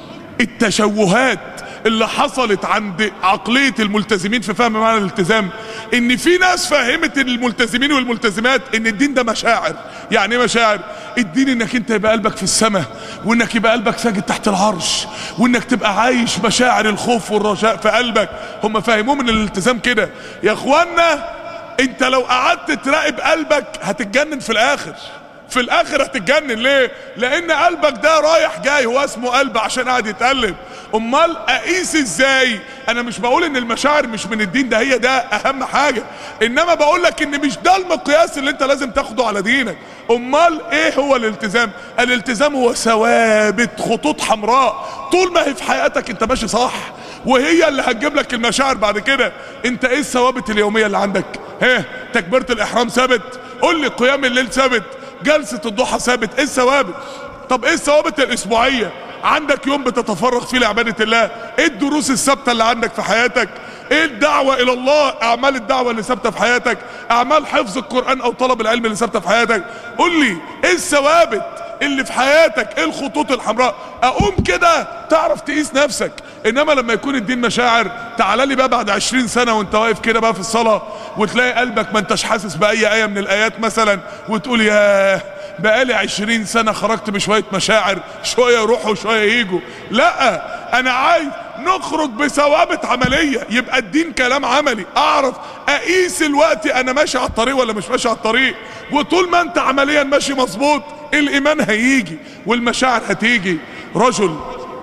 التشوهات اللي حصلت عند عقلية الملتزمين في فهم معنى الالتزام ان في ناس فهمت الملتزمين والملتزمات ان الدين ده مشاعر يعني ايه مشاعر الدين انك انت يبقى قلبك في السماء وانك يبقى قلبك ساجد تحت العرش وانك تبقى عايش مشاعر الخوف والرجاء في قلبك هم فاهموه من الالتزام كده يا اخوانا انت لو قعدت تراقب قلبك هتتجنن في الاخر في الاخر هتتجنن ليه لان قلبك ده رايح جاي هو اسمه قلب عشان قاعد يتقلب امال اقيس ازاي انا مش بقول ان المشاعر مش من الدين ده هي ده اهم حاجة انما بقول لك ان مش ده المقياس اللي انت لازم تاخده على دينك امال ايه هو الالتزام الالتزام هو ثوابت خطوط حمراء طول ما هي في حياتك انت ماشي صح وهي اللي هتجيب لك المشاعر بعد كده انت ايه الثوابت اليومية اللي عندك ها تكبيرة الاحرام ثابت قول لي قيام الليل ثابت جلسة الضحى ثابت ايه الثوابت طب ايه الثوابت الاسبوعية عندك يوم بتتفرغ فيه لعبادة الله ايه الدروس الثابتة اللي عندك في حياتك ايه الدعوة الى الله اعمال الدعوة اللي ثابتة في حياتك اعمال حفظ القرآن او طلب العلم اللي ثابتة في حياتك قول لي ايه الثوابت اللي في حياتك ايه الخطوط الحمراء اقوم كده تعرف تقيس نفسك انما لما يكون الدين مشاعر تعال لي بقى بعد عشرين سنة وانت واقف كده بقى في الصلاة وتلاقي قلبك ما انتش حاسس بأي آية من الآيات مثلا وتقول يا بقالي عشرين سنة خرجت بشوية مشاعر شوية يروحوا وشوية يجوا لا انا عايز نخرج بثوابت عملية يبقى الدين كلام عملي اعرف اقيس الوقت انا ماشي على الطريق ولا مش ماشي على الطريق وطول ما انت عمليا ماشي مظبوط الايمان هيجي والمشاعر هتيجي رجل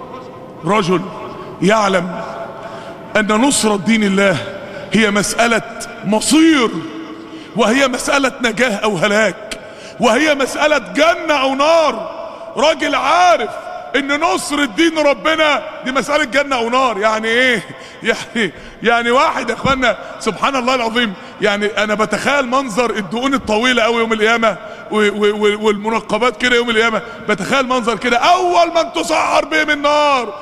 رجل يعلم ان نصرة دين الله هي مسألة مصير وهي مسألة نجاة او هلاك وهي مسألة جنة او نار راجل عارف ان نصر الدين ربنا دي مسألة جنة او نار يعني ايه يعني يعني واحد يا اخوانا سبحان الله العظيم يعني انا بتخيل منظر الدقون الطويلة قوي يوم القيامة و- و- و- والمنقبات كده يوم القيامة بتخيل منظر كده اول من تسعر بهم النار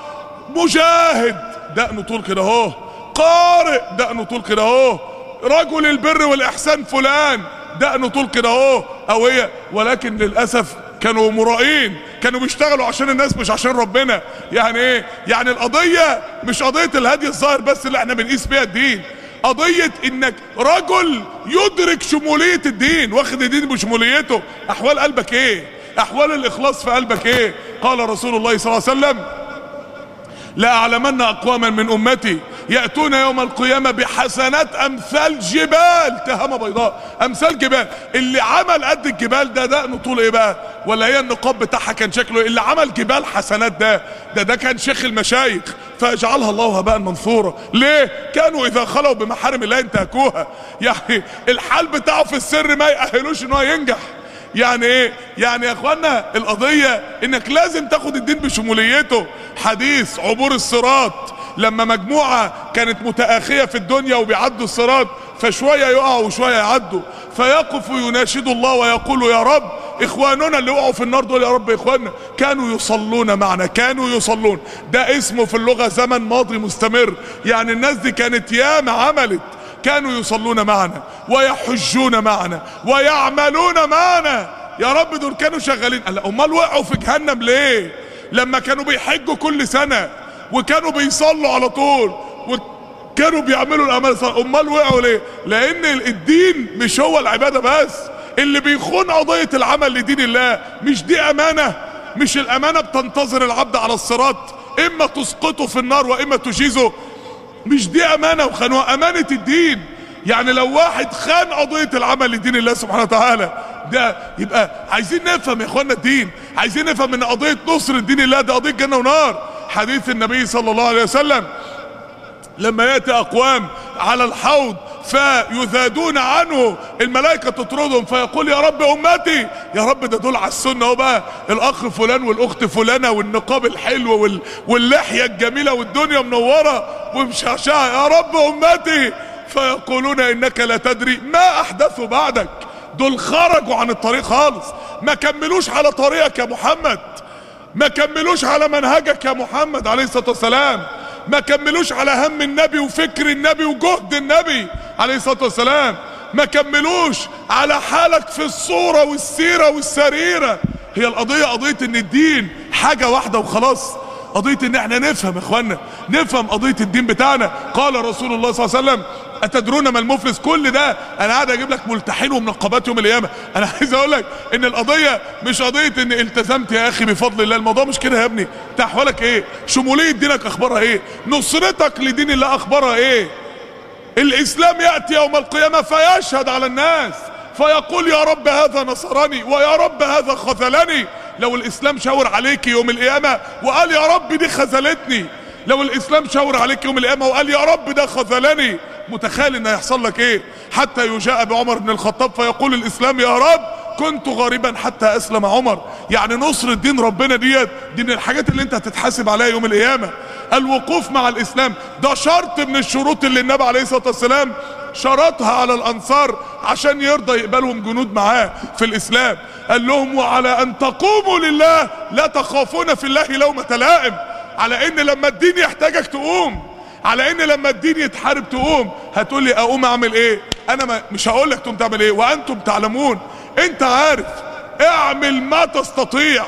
مجاهد دقنه طول كده اهو قارئ دقنه طول كده اهو رجل البر والاحسان فلان دقنه طول كده اهو او هي ولكن للاسف كانوا مرائين كانوا بيشتغلوا عشان الناس مش عشان ربنا يعني ايه يعني القضية مش قضية الهدي الظاهر بس اللي احنا بنقيس بيها الدين قضية انك رجل يدرك شمولية الدين واخد الدين بشموليته احوال قلبك ايه احوال الاخلاص في قلبك ايه قال رسول الله صلى الله عليه وسلم لا اعلمن اقواما من امتي ياتون يوم القيامه بحسنات امثال جبال تهامه بيضاء امثال جبال اللي عمل قد الجبال ده دقنه طول ايه بقى ولا هي النقاب بتاعها كان شكله إيه؟ اللي عمل جبال حسنات ده ده ده كان شيخ المشايخ فيجعلها الله هباء منثورا ليه كانوا اذا خلوا بمحارم الله انتهكوها يعني الحال بتاعه في السر ما يأهلوش ان هو ينجح يعني ايه يعني يا اخوانا القضية انك لازم تاخد الدين بشموليته حديث عبور الصراط لما مجموعة كانت متآخية في الدنيا وبيعدوا الصراط فشوية يقعوا وشوية يعدوا فيقف يناشد الله ويقول يا رب اخواننا اللي وقعوا في النار دول يا رب اخواننا كانوا يصلون معنا كانوا يصلون ده اسمه في اللغة زمن ماضي مستمر يعني الناس دي كانت ياما عملت كانوا يصلون معنا ويحجون معنا ويعملون معنا يا رب دول كانوا شغالين قال امال وقعوا في جهنم ليه لما كانوا بيحجوا كل سنة وكانوا بيصلوا على طول وكانوا بيعملوا الاعمال الصالحة امال وقعوا ليه لان الدين مش هو العبادة بس اللي بيخون قضية العمل لدين الله مش دي امانة مش الامانة بتنتظر العبد على الصراط اما تسقطه في النار واما تجيزه مش دي امانة وخانوها امانة الدين يعني لو واحد خان قضية العمل لدين الله سبحانه وتعالى ده يبقى عايزين نفهم يا اخوانا الدين عايزين نفهم ان قضية نصر دين الله ده قضية جنة ونار حديث النبي صلى الله عليه وسلم لما ياتي اقوام على الحوض فيذادون عنه الملائكة تطردهم فيقول يا رب امتي يا رب ده دول على السنة اهو بقى الاخ فلان والاخت فلانة والنقاب الحلو وال... واللحية الجميلة والدنيا منورة ومشعشعة يا رب امتي فيقولون انك لا تدري ما احدثوا بعدك دول خرجوا عن الطريق خالص ما كملوش على طريقك يا محمد ما كملوش على منهجك يا محمد عليه الصلاة والسلام ما كملوش على هم النبي وفكر النبي وجهد النبي عليه الصلاة والسلام ما كملوش على حالك في الصورة والسيرة والسريرة هي القضية قضية ان الدين حاجة واحدة وخلاص قضية ان احنا نفهم يا اخوانا نفهم قضية الدين بتاعنا قال رسول الله صلى الله عليه وسلم اتدرون ما المفلس كل ده انا قاعد اجيب لك ملتحين ومنقبات يوم القيامه انا عايز اقول لك ان القضيه مش قضيه ان التزمت يا اخي بفضل الله الموضوع مش كده يا ابني انت احوالك ايه شموليه دينك اخبارها ايه نصرتك لدين الله اخبارها ايه الاسلام ياتي يوم القيامه فيشهد على الناس فيقول يا رب هذا نصرني ويا رب هذا خذلني لو الاسلام شاور عليك يوم القيامه وقال يا رب دي خذلتني لو الاسلام شاور عليك يوم القيامه وقال يا رب ده خذلني متخيل ان هيحصل لك ايه حتى يجاء بعمر بن الخطاب فيقول الاسلام يا رب كنت غريبا حتى اسلم عمر يعني نصر الدين ربنا ديت دي من الحاجات اللي انت هتتحاسب عليها يوم القيامه الوقوف مع الاسلام ده شرط من الشروط اللي النبي عليه الصلاه والسلام شرطها على الانصار عشان يرضى يقبلهم جنود معاه في الاسلام قال لهم وعلى ان تقوموا لله لا تخافون في الله لومة لائم على ان لما الدين يحتاجك تقوم على ان لما الدين يتحارب تقوم هتقول لي اقوم اعمل ايه انا ما مش هقول لك تقوم تعمل ايه وانتم تعلمون انت عارف اعمل ما تستطيع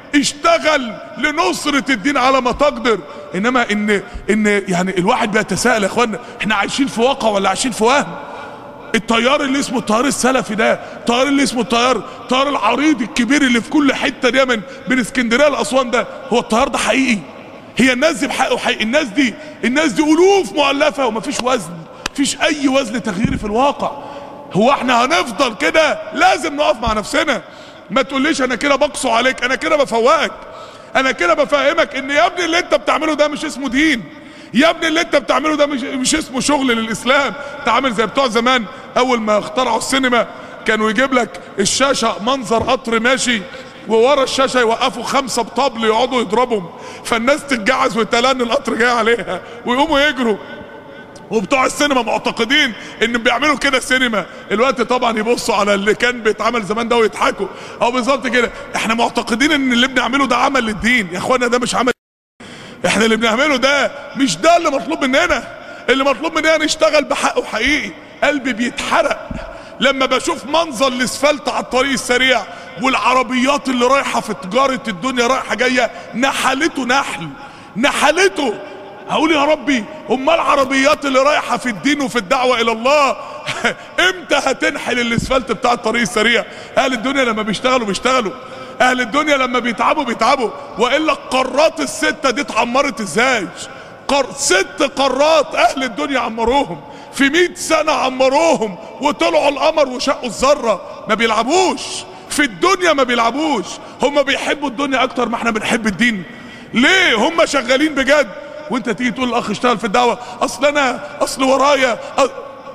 اشتغل لنصرة الدين على ما تقدر انما ان ان يعني الواحد بيتساءل يا اخوانا احنا عايشين في واقع ولا عايشين في وهم الطيار اللي اسمه الطيار السلفي ده الطيار اللي اسمه الطيار الطيار العريض الكبير اللي في كل حته دي من من اسكندريه لاسوان ده هو الطيار ده حقيقي هي الناس دي بحقه حقيقي الناس دي الناس دي الوف مؤلفه ومفيش وزن مفيش اي وزن تغييري في الواقع هو احنا هنفضل كده لازم نقف مع نفسنا ما تقوليش انا كده بقسو عليك انا كده بفوقك انا كده بفهمك ان يا ابني اللي انت بتعمله ده مش اسمه دين يا ابني اللي انت بتعمله ده مش, مش اسمه شغل للاسلام انت عامل زي بتوع زمان اول ما اخترعوا السينما كانوا يجيب لك الشاشه منظر قطر ماشي وورا الشاشه يوقفوا خمسه بطبل يقعدوا يضربهم فالناس تتجعز وتلان القطر جاي عليها ويقوموا يجروا وبتوع السينما معتقدين ان بيعملوا كده سينما الوقت طبعا يبصوا على اللي كان بيتعمل زمان ده ويضحكوا او بالظبط كده احنا معتقدين ان اللي بنعمله ده عمل للدين يا اخوانا ده مش عمل احنا اللي بنعمله ده مش ده اللي مطلوب مننا اللي مطلوب مننا نشتغل بحقه حقيقي قلبي بيتحرق لما بشوف منظر الاسفلت على الطريق السريع والعربيات اللي رايحه في تجاره الدنيا رايحه جايه نحلته نحل نحلته هقول يا ربي امال العربيات اللي رايحه في الدين وفي الدعوه الى الله امتى هتنحل الاسفلت بتاع الطريق السريع اهل الدنيا لما بيشتغلوا بيشتغلوا اهل الدنيا لما بيتعبوا بيتعبوا والا القارات السته دي اتعمرت ازاي قر... ست قارات اهل الدنيا عمروهم في مئة سنة عمروهم وطلعوا القمر وشقوا الذرة ما بيلعبوش في الدنيا ما بيلعبوش هم بيحبوا الدنيا اكتر ما احنا بنحب الدين ليه هم شغالين بجد وانت تيجي تقول الاخ اشتغل في الدعوة اصل انا اصل ورايا أ...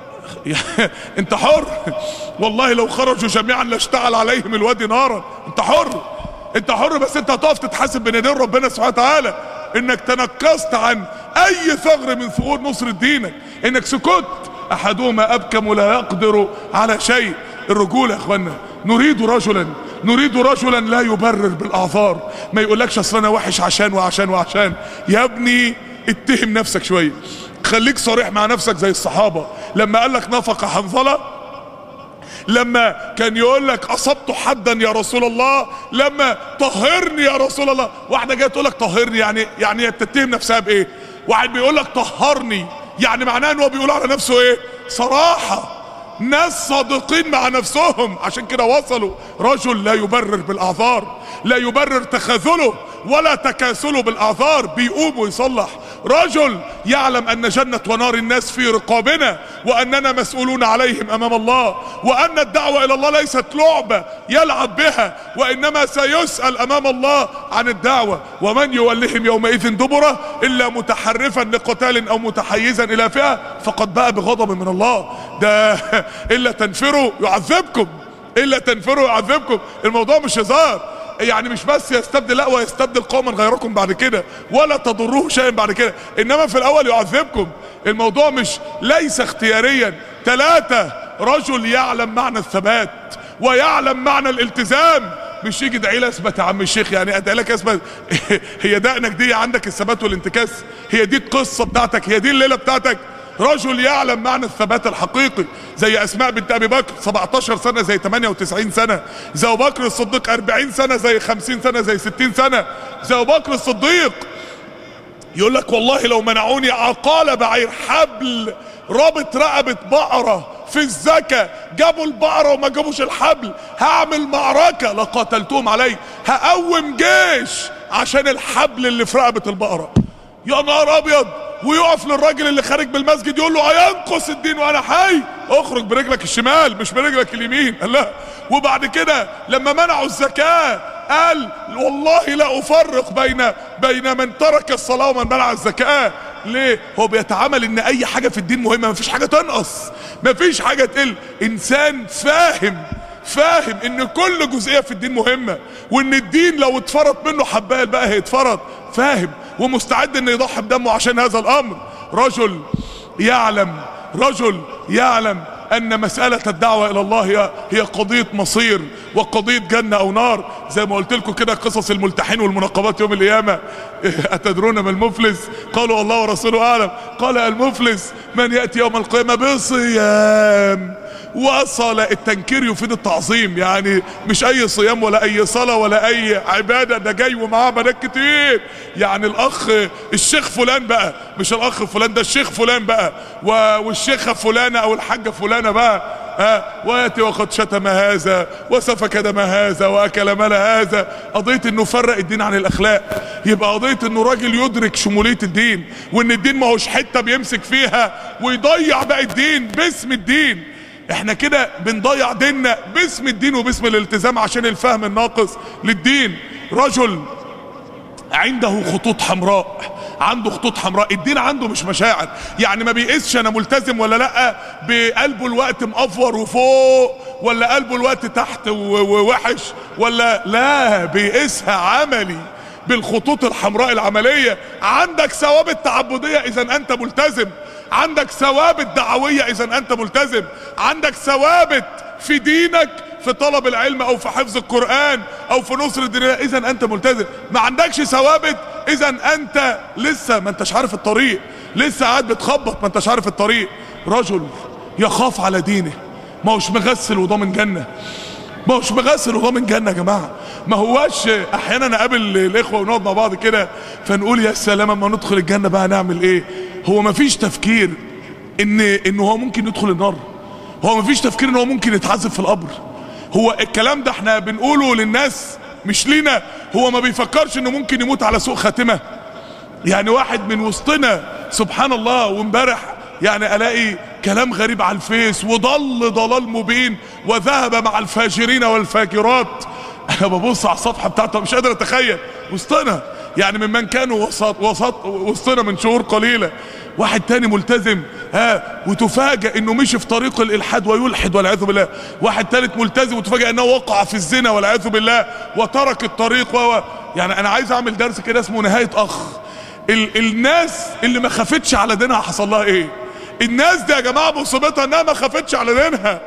انت حر والله لو خرجوا جميعا لاشتعل عليهم الوادي نارا انت حر انت حر بس انت هتقف تتحاسب بين يدين ربنا سبحانه وتعالى انك تنكست عن اي ثغر من ثغور نصر دينك انك سكت احدهما ابكم ولا يقدر على شيء الرجوله يا اخوانا نريد رجلا نريد رجلا لا يبرر بالاعذار ما يقولكش اصل انا وحش عشان وعشان وعشان يا ابني اتهم نفسك شويه خليك صريح مع نفسك زي الصحابه لما قال لك نفق حنظله لما كان يقول لك اصبت حدا يا رسول الله لما طهرني يا رسول الله واحده جايه تقول لك طهرني يعني يعني تتهم نفسها بايه واحد بيقول لك طهرني يعني معناه ان هو بيقول على نفسه ايه صراحه ناس صادقين مع نفسهم عشان كده وصلوا رجل لا يبرر بالاعذار لا يبرر تخاذله ولا تكاسله بالاعذار بيقوم ويصلح رجل يعلم ان جنة ونار الناس في رقابنا واننا مسؤولون عليهم امام الله وان الدعوة الى الله ليست لعبة يلعب بها وانما سيسأل امام الله عن الدعوة ومن يولهم يومئذ دبره الا متحرفا لقتال او متحيزا الى فئة فقد باء بغضب من الله ده الا تنفروا يعذبكم الا تنفروا يعذبكم الموضوع مش هزار يعني مش بس يستبدل لا ويستبدل قوما غيركم بعد كده ولا تضروه شيئا بعد كده انما في الاول يعذبكم الموضوع مش ليس اختياريا ثلاثة رجل يعلم معنى الثبات ويعلم معنى الالتزام مش يجي ادعي لي اثبت يا عم الشيخ يعني ادعي لك اثبت هي دقنك دي عندك الثبات والانتكاس هي دي القصه بتاعتك هي دي الليله بتاعتك رجل يعلم معنى الثبات الحقيقي زي اسماء بنت ابي بكر 17 سنه زي 98 سنه زي ابو بكر الصديق 40 سنه زي 50 سنه زي 60 سنه زي ابو بكر الصديق يقول لك والله لو منعوني عقال بعير حبل رابط رقبه بقره في الزكاة جابوا البقرة وما جابوش الحبل هعمل معركة لقاتلتهم عليه هقوم جيش عشان الحبل اللي في رقبة البقرة يا نهار ابيض ويقف للراجل اللي خارج من المسجد يقول له هينقص الدين وانا حي اخرج برجلك الشمال مش برجلك اليمين قال لا وبعد كده لما منعوا الزكاة قال والله لا افرق بين بين من ترك الصلاة ومن منع الزكاة ليه هو بيتعامل ان اي حاجة في الدين مهمة مفيش حاجة تنقص مفيش حاجة تقل انسان فاهم فاهم ان كل جزئية في الدين مهمة وان الدين لو اتفرط منه حبال بقى هيتفرط فاهم ومستعد ان يضحي بدمه عشان هذا الامر رجل يعلم رجل يعلم ان مسألة الدعوة الى الله هي, هي قضية مصير وقضية جنة او نار زي ما قلت لكم كده قصص الملتحين والمنقبات يوم القيامة اتدرون ما المفلس قالوا الله ورسوله اعلم قال المفلس من يأتي يوم القيامة بصيام وصل التنكير يفيد التعظيم يعني مش اي صيام ولا اي صلاة ولا اي عبادة ده جاي ومعاه بنات كتير يعني الاخ الشيخ فلان بقى مش الاخ فلان ده الشيخ فلان بقى والشيخة فلانة او الحاجة فلانة بقى ها وياتي وقد شتم هذا وسفك دم هذا واكل مال هذا قضيه انه فرق الدين عن الاخلاق يبقى قضيه انه راجل يدرك شموليه الدين وان الدين ما هوش حته بيمسك فيها ويضيع باقي الدين باسم الدين احنا كده بنضيع ديننا باسم الدين وباسم الالتزام عشان الفهم الناقص للدين رجل عنده خطوط حمراء عنده خطوط حمراء الدين عنده مش مشاعر يعني ما بيقيسش انا ملتزم ولا لا بقلبه الوقت مقفور وفوق ولا قلبه الوقت تحت ووحش ولا لا بيقيسها عملي بالخطوط الحمراء العملية عندك ثوابت تعبدية اذا انت ملتزم عندك ثوابت دعوية اذا انت ملتزم عندك ثوابت في دينك في طلب العلم او في حفظ القرآن او في نصر الدين اذا انت ملتزم ما عندكش ثوابت اذا انت لسه ما انتش عارف الطريق لسه قاعد بتخبط ما انتش عارف الطريق رجل يخاف على دينه ما هوش مغسل وضامن جنة ما هوش مغسل وضامن جنة يا جماعة ما هواش احيانا نقابل الاخوة ونقعد مع بعض كده فنقول يا سلام اما ندخل الجنة بقى نعمل ايه هو ما فيش تفكير ان ان هو ممكن يدخل النار هو ما فيش تفكير ان هو ممكن يتعذب في القبر هو الكلام ده احنا بنقوله للناس مش لينا هو ما بيفكرش انه ممكن يموت على سوء خاتمة يعني واحد من وسطنا سبحان الله وامبارح يعني الاقي كلام غريب على الفيس وضل ضلال مبين وذهب مع الفاجرين والفاجرات انا ببص على الصفحة بتاعته مش قادر اتخيل وسطنا يعني ممن كانوا وسط وسط وسطنا من شهور قليلة واحد تاني ملتزم ها وتفاجئ انه مشي في طريق الالحاد ويلحد والعياذ بالله واحد تالت ملتزم وتفاجئ انه وقع في الزنا والعياذ بالله وترك الطريق و يعني انا عايز اعمل درس كده اسمه نهاية اخ ال الناس اللي ما خافتش على دينها حصل لها ايه الناس دي يا جماعة مصيبتها انها ما خافتش على دينها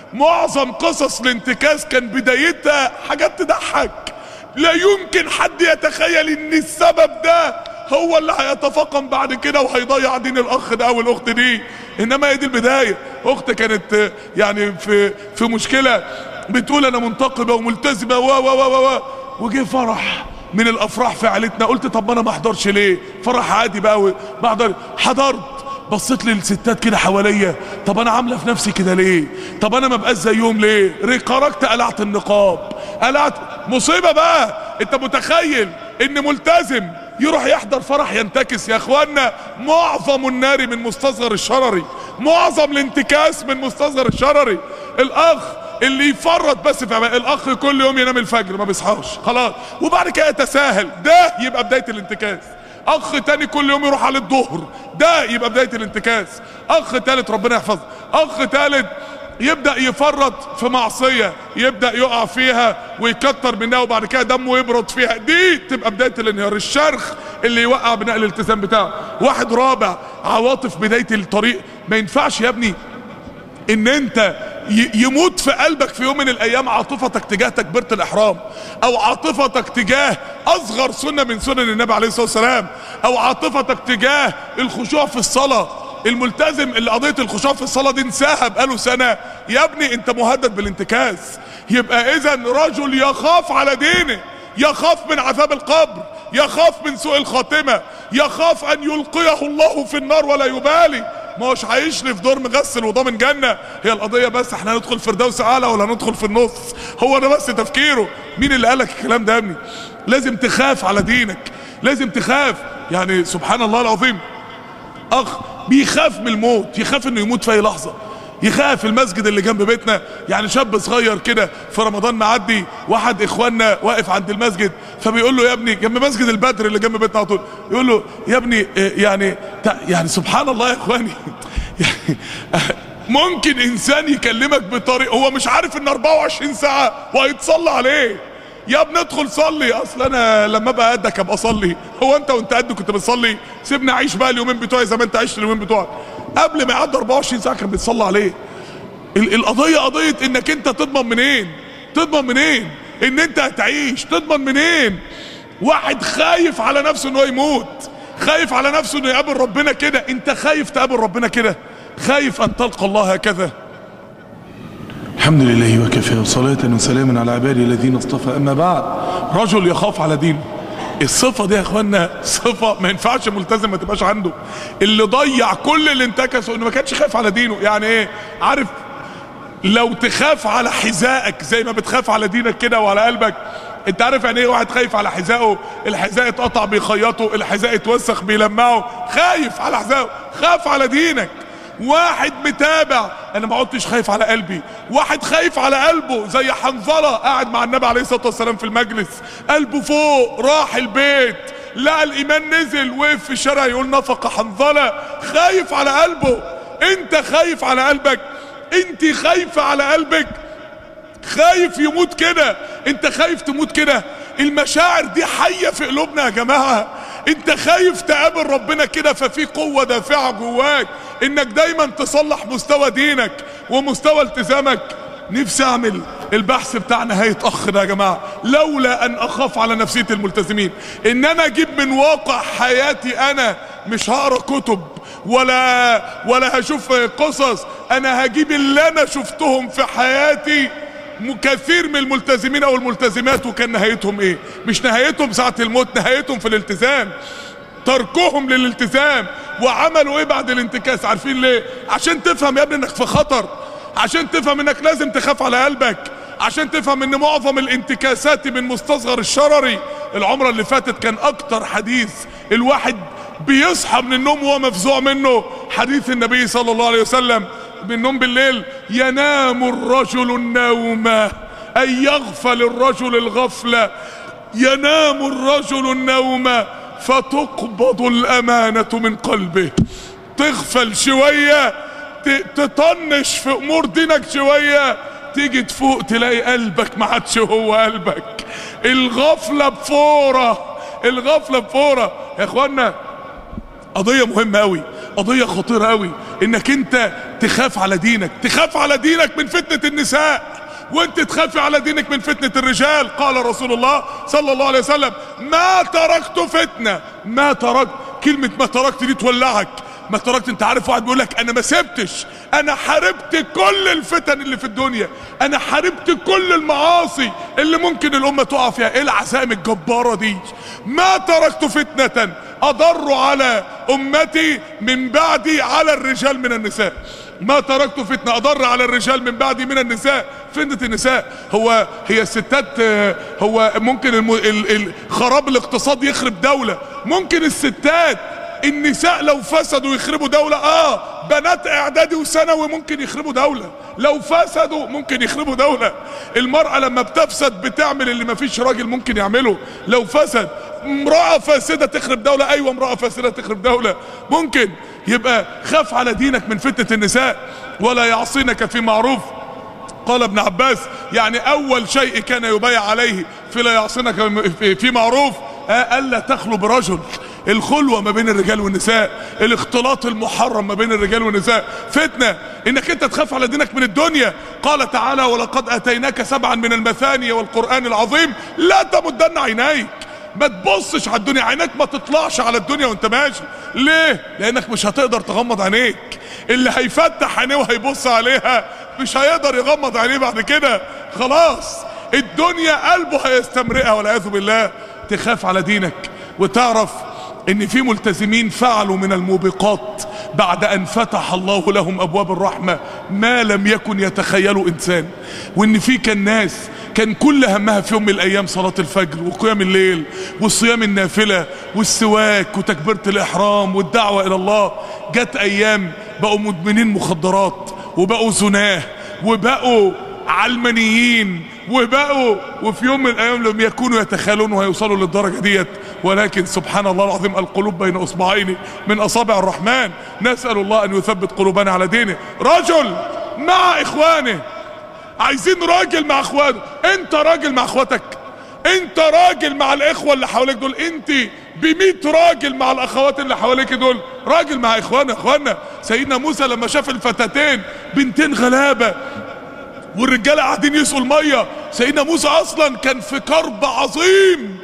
معظم قصص الانتكاس كان بدايتها حاجات تضحك لا يمكن حد يتخيل ان السبب ده هو اللي هيتفاقم بعد كده وهيضيع دين الاخ ده او الاخت دي انما هي دي البدايه اخت كانت يعني في في مشكله بتقول انا منتقبه وملتزمه و و و و وجه فرح من الافراح في عيلتنا قلت طب ما انا ما احضرش ليه فرح عادي بقى ما احضر حضرت بصيت للستات كده حواليا طب انا عامله في نفسي كده ليه طب انا ما بقاش زيهم ليه خرجت قلعت النقاب قلعت مصيبه بقى انت متخيل ان ملتزم يروح يحضر فرح ينتكس يا اخوانا معظم النار من مستصغر الشرري معظم الانتكاس من مستصغر الشرري الاخ اللي يفرط بس في عمل. الاخ كل يوم ينام الفجر ما بيصحاش خلاص وبعد كده يتساهل ده يبقى بدايه الانتكاس اخ تاني كل يوم يروح على الظهر ده يبقى بدايه الانتكاس اخ تالت ربنا يحفظه اخ تالت يبدا يفرط في معصيه يبدا يقع فيها ويكتر منها وبعد كده دمه يبرد فيها دي تبقى بدايه الانهيار الشرخ اللي يوقع بناء الالتزام بتاعه واحد رابع عواطف بدايه الطريق ما ينفعش يا ابني ان انت ي- يموت في قلبك في يوم من الايام عاطفتك تجاه تكبيره الاحرام او عاطفتك تجاه اصغر سنه من سنن النبي عليه الصلاه والسلام او عاطفتك تجاه الخشوع في الصلاه الملتزم اللي قضيه الخشوع في الصلاه دي انساها بقاله سنه يا ابني انت مهدد بالانتكاس يبقى اذا رجل يخاف على دينه يخاف من عذاب القبر يخاف من سوء الخاتمه يخاف ان يلقيه الله في النار ولا يبالي ما هوش هيشرف دور مغسل وضامن جنة هي القضية بس احنا هندخل فردوس اعلى ولا هندخل في النص هو ده بس تفكيره مين اللي قالك الكلام ده يا ابني لازم تخاف على دينك لازم تخاف يعني سبحان الله العظيم اخ بيخاف من الموت يخاف انه يموت في اي لحظه يخاف المسجد اللي جنب بيتنا يعني شاب صغير كده في رمضان معدي واحد اخواننا واقف عند المسجد فبيقول له يا ابني جنب مسجد البدر اللي جنب بيتنا على طول يقول له يا ابني إيه يعني تع- يعني سبحان الله يا اخواني يعني ممكن انسان يكلمك بطريقه هو مش عارف ان 24 ساعه وهيتصلى عليه يا ابني ادخل صلي اصل انا لما ابقى قدك ابقى اصلي هو انت وانت قد كنت بتصلي سيبني اعيش بقى اليومين بتوعي زي ما انت عشت اليومين بتوعك قبل ما يعدي 24 ساعه كان بيتصلى عليه ال- القضيه قضيه انك انت تضمن منين تضمن منين ان انت هتعيش تضمن منين واحد خايف على نفسه انه يموت خايف على نفسه انه يقابل ربنا كده انت خايف تقابل ربنا كده خايف ان تلقى الله هكذا الحمد لله وكفى وصلاة وسلاما على عباده الذين اصطفى أما بعد رجل يخاف على دينه الصفة دي يا اخوانا صفة ما ينفعش ملتزم ما تبقاش عنده اللي ضيع كل اللي انتكسه انه ما كانش خايف على دينه يعني ايه عارف لو تخاف على حذائك زي ما بتخاف على دينك كده وعلى قلبك انت عارف يعني ايه واحد خايف على حذائه الحذاء اتقطع بيخيطه الحذاء اتوسخ بيلمعه خايف على حذائه خاف على دينك واحد متابع انا ما عدتش خايف على قلبي واحد خايف على قلبه زي حنظله قاعد مع النبي عليه الصلاه والسلام في المجلس قلبه فوق راح البيت لقى الايمان نزل وقف في الشارع يقول نفق حنظله خايف على قلبه انت خايف على قلبك انت خايفه على قلبك خايف يموت كده انت خايف تموت كده المشاعر دي حية في قلوبنا يا جماعة انت خايف تقابل ربنا كده ففي قوة دافعة جواك انك دايما تصلح مستوى دينك ومستوى التزامك نفسي اعمل البحث بتاع نهاية اخ ده يا جماعة لولا ان اخاف على نفسية الملتزمين ان انا اجيب من واقع حياتي انا مش هقرا كتب ولا ولا هشوف قصص انا هجيب اللي انا شفتهم في حياتي م- كثير من الملتزمين او الملتزمات وكان نهايتهم ايه مش نهايتهم ساعة الموت نهايتهم في الالتزام تركهم للالتزام وعملوا ايه بعد الانتكاس عارفين ليه عشان تفهم يا ابني انك في خطر عشان تفهم انك لازم تخاف على قلبك عشان تفهم ان معظم الانتكاسات من مستصغر الشرري العمرة اللي فاتت كان اكتر حديث الواحد بيصحى من النوم وهو مفزوع منه حديث النبي صلى الله عليه وسلم من النوم بالليل ينام الرجل النوم أن يغفل الرجل الغفلة ينام الرجل النوم فتقبض الأمانة من قلبه تغفل شوية ت- تطنش في أمور دينك شوية تيجي تفوق تلاقي قلبك ما عادش هو قلبك الغفلة بفورة الغفلة بفورة يا اخوانا قضية مهمة قوي قضية خطيرة قوي انك انت تخاف على دينك تخاف على دينك من فتنة النساء وانت تخافي على دينك من فتنة الرجال قال رسول الله صلى الله عليه وسلم ما تركت فتنة ما تركت كلمة ما تركت دي تولعك ما تركت انت عارف واحد بيقول لك انا ما سبتش انا حاربت كل الفتن اللي في الدنيا انا حاربت كل المعاصي اللي ممكن الامه تقع فيها ايه العزائم الجباره دي ما تركت فتنه اضر على امتي من بعدي على الرجال من النساء ما تركت فتنة اضر على الرجال من بعدي من النساء فتنة النساء هو هي الستات آه، هو ممكن الم... ال... ال... خراب الاقتصاد يخرب دولة ممكن الستات النساء لو فسدوا يخربوا دولة اه بنات اعدادي وثانوي ممكن يخربوا دولة لو فسدوا ممكن يخربوا دولة المرأة لما بتفسد بتعمل اللي مفيش راجل ممكن يعمله لو فسد امرأة فاسدة تخرب دولة ايوه امرأة فاسدة تخرب دولة ممكن يبقى خاف على دينك من فتنة النساء ولا يعصينك في معروف قال ابن عباس يعني اول شيء كان يبايع عليه في لا يعصينك في- في معروف آه، الا تخلو برجل الخلوة ما بين الرجال والنساء الاختلاط المحرم ما بين الرجال والنساء فتنة انك انت تخاف على دينك من الدنيا قال تعالى ولقد اتيناك سبعا من المثاني والقرآن العظيم لا تمدن عينيك ما تبصش على الدنيا عينك ما تطلعش على الدنيا وانت ماشي ليه لانك مش هتقدر تغمض عينيك اللي هيفتح عينيه وهيبص عليها مش هيقدر يغمض عينيه بعد كده خلاص الدنيا قلبه هيستمرئها والعياذ بالله تخاف على دينك وتعرف ان في ملتزمين فعلوا من الموبقات بعد ان فتح الله لهم ابواب الرحمة ما لم يكن يتخيله انسان وان في كان ناس كان كل همها في يوم من الايام صلاة الفجر وقيام الليل والصيام النافلة والسواك وتكبيرة الاحرام والدعوة الى الله جت ايام بقوا مدمنين مخدرات وبقوا زناه وبقوا علمانيين وبقوا وفي يوم من الايام لم يكونوا يتخيلون وهيوصلوا للدرجه ديت ولكن سبحان الله العظيم القلوب بين اصبعين من اصابع الرحمن نسال الله ان يثبت قلوبنا على دينه رجل مع اخوانه عايزين راجل مع اخوانه انت راجل مع اخواتك انت راجل مع الاخوه اللي حواليك دول انت بميت راجل مع الاخوات اللي حواليك دول راجل مع اخوانا اخوانا سيدنا موسى لما شاف الفتاتين بنتين غلابه والرجاله قاعدين يسقوا الميه سيدنا موسى اصلا كان في كرب عظيم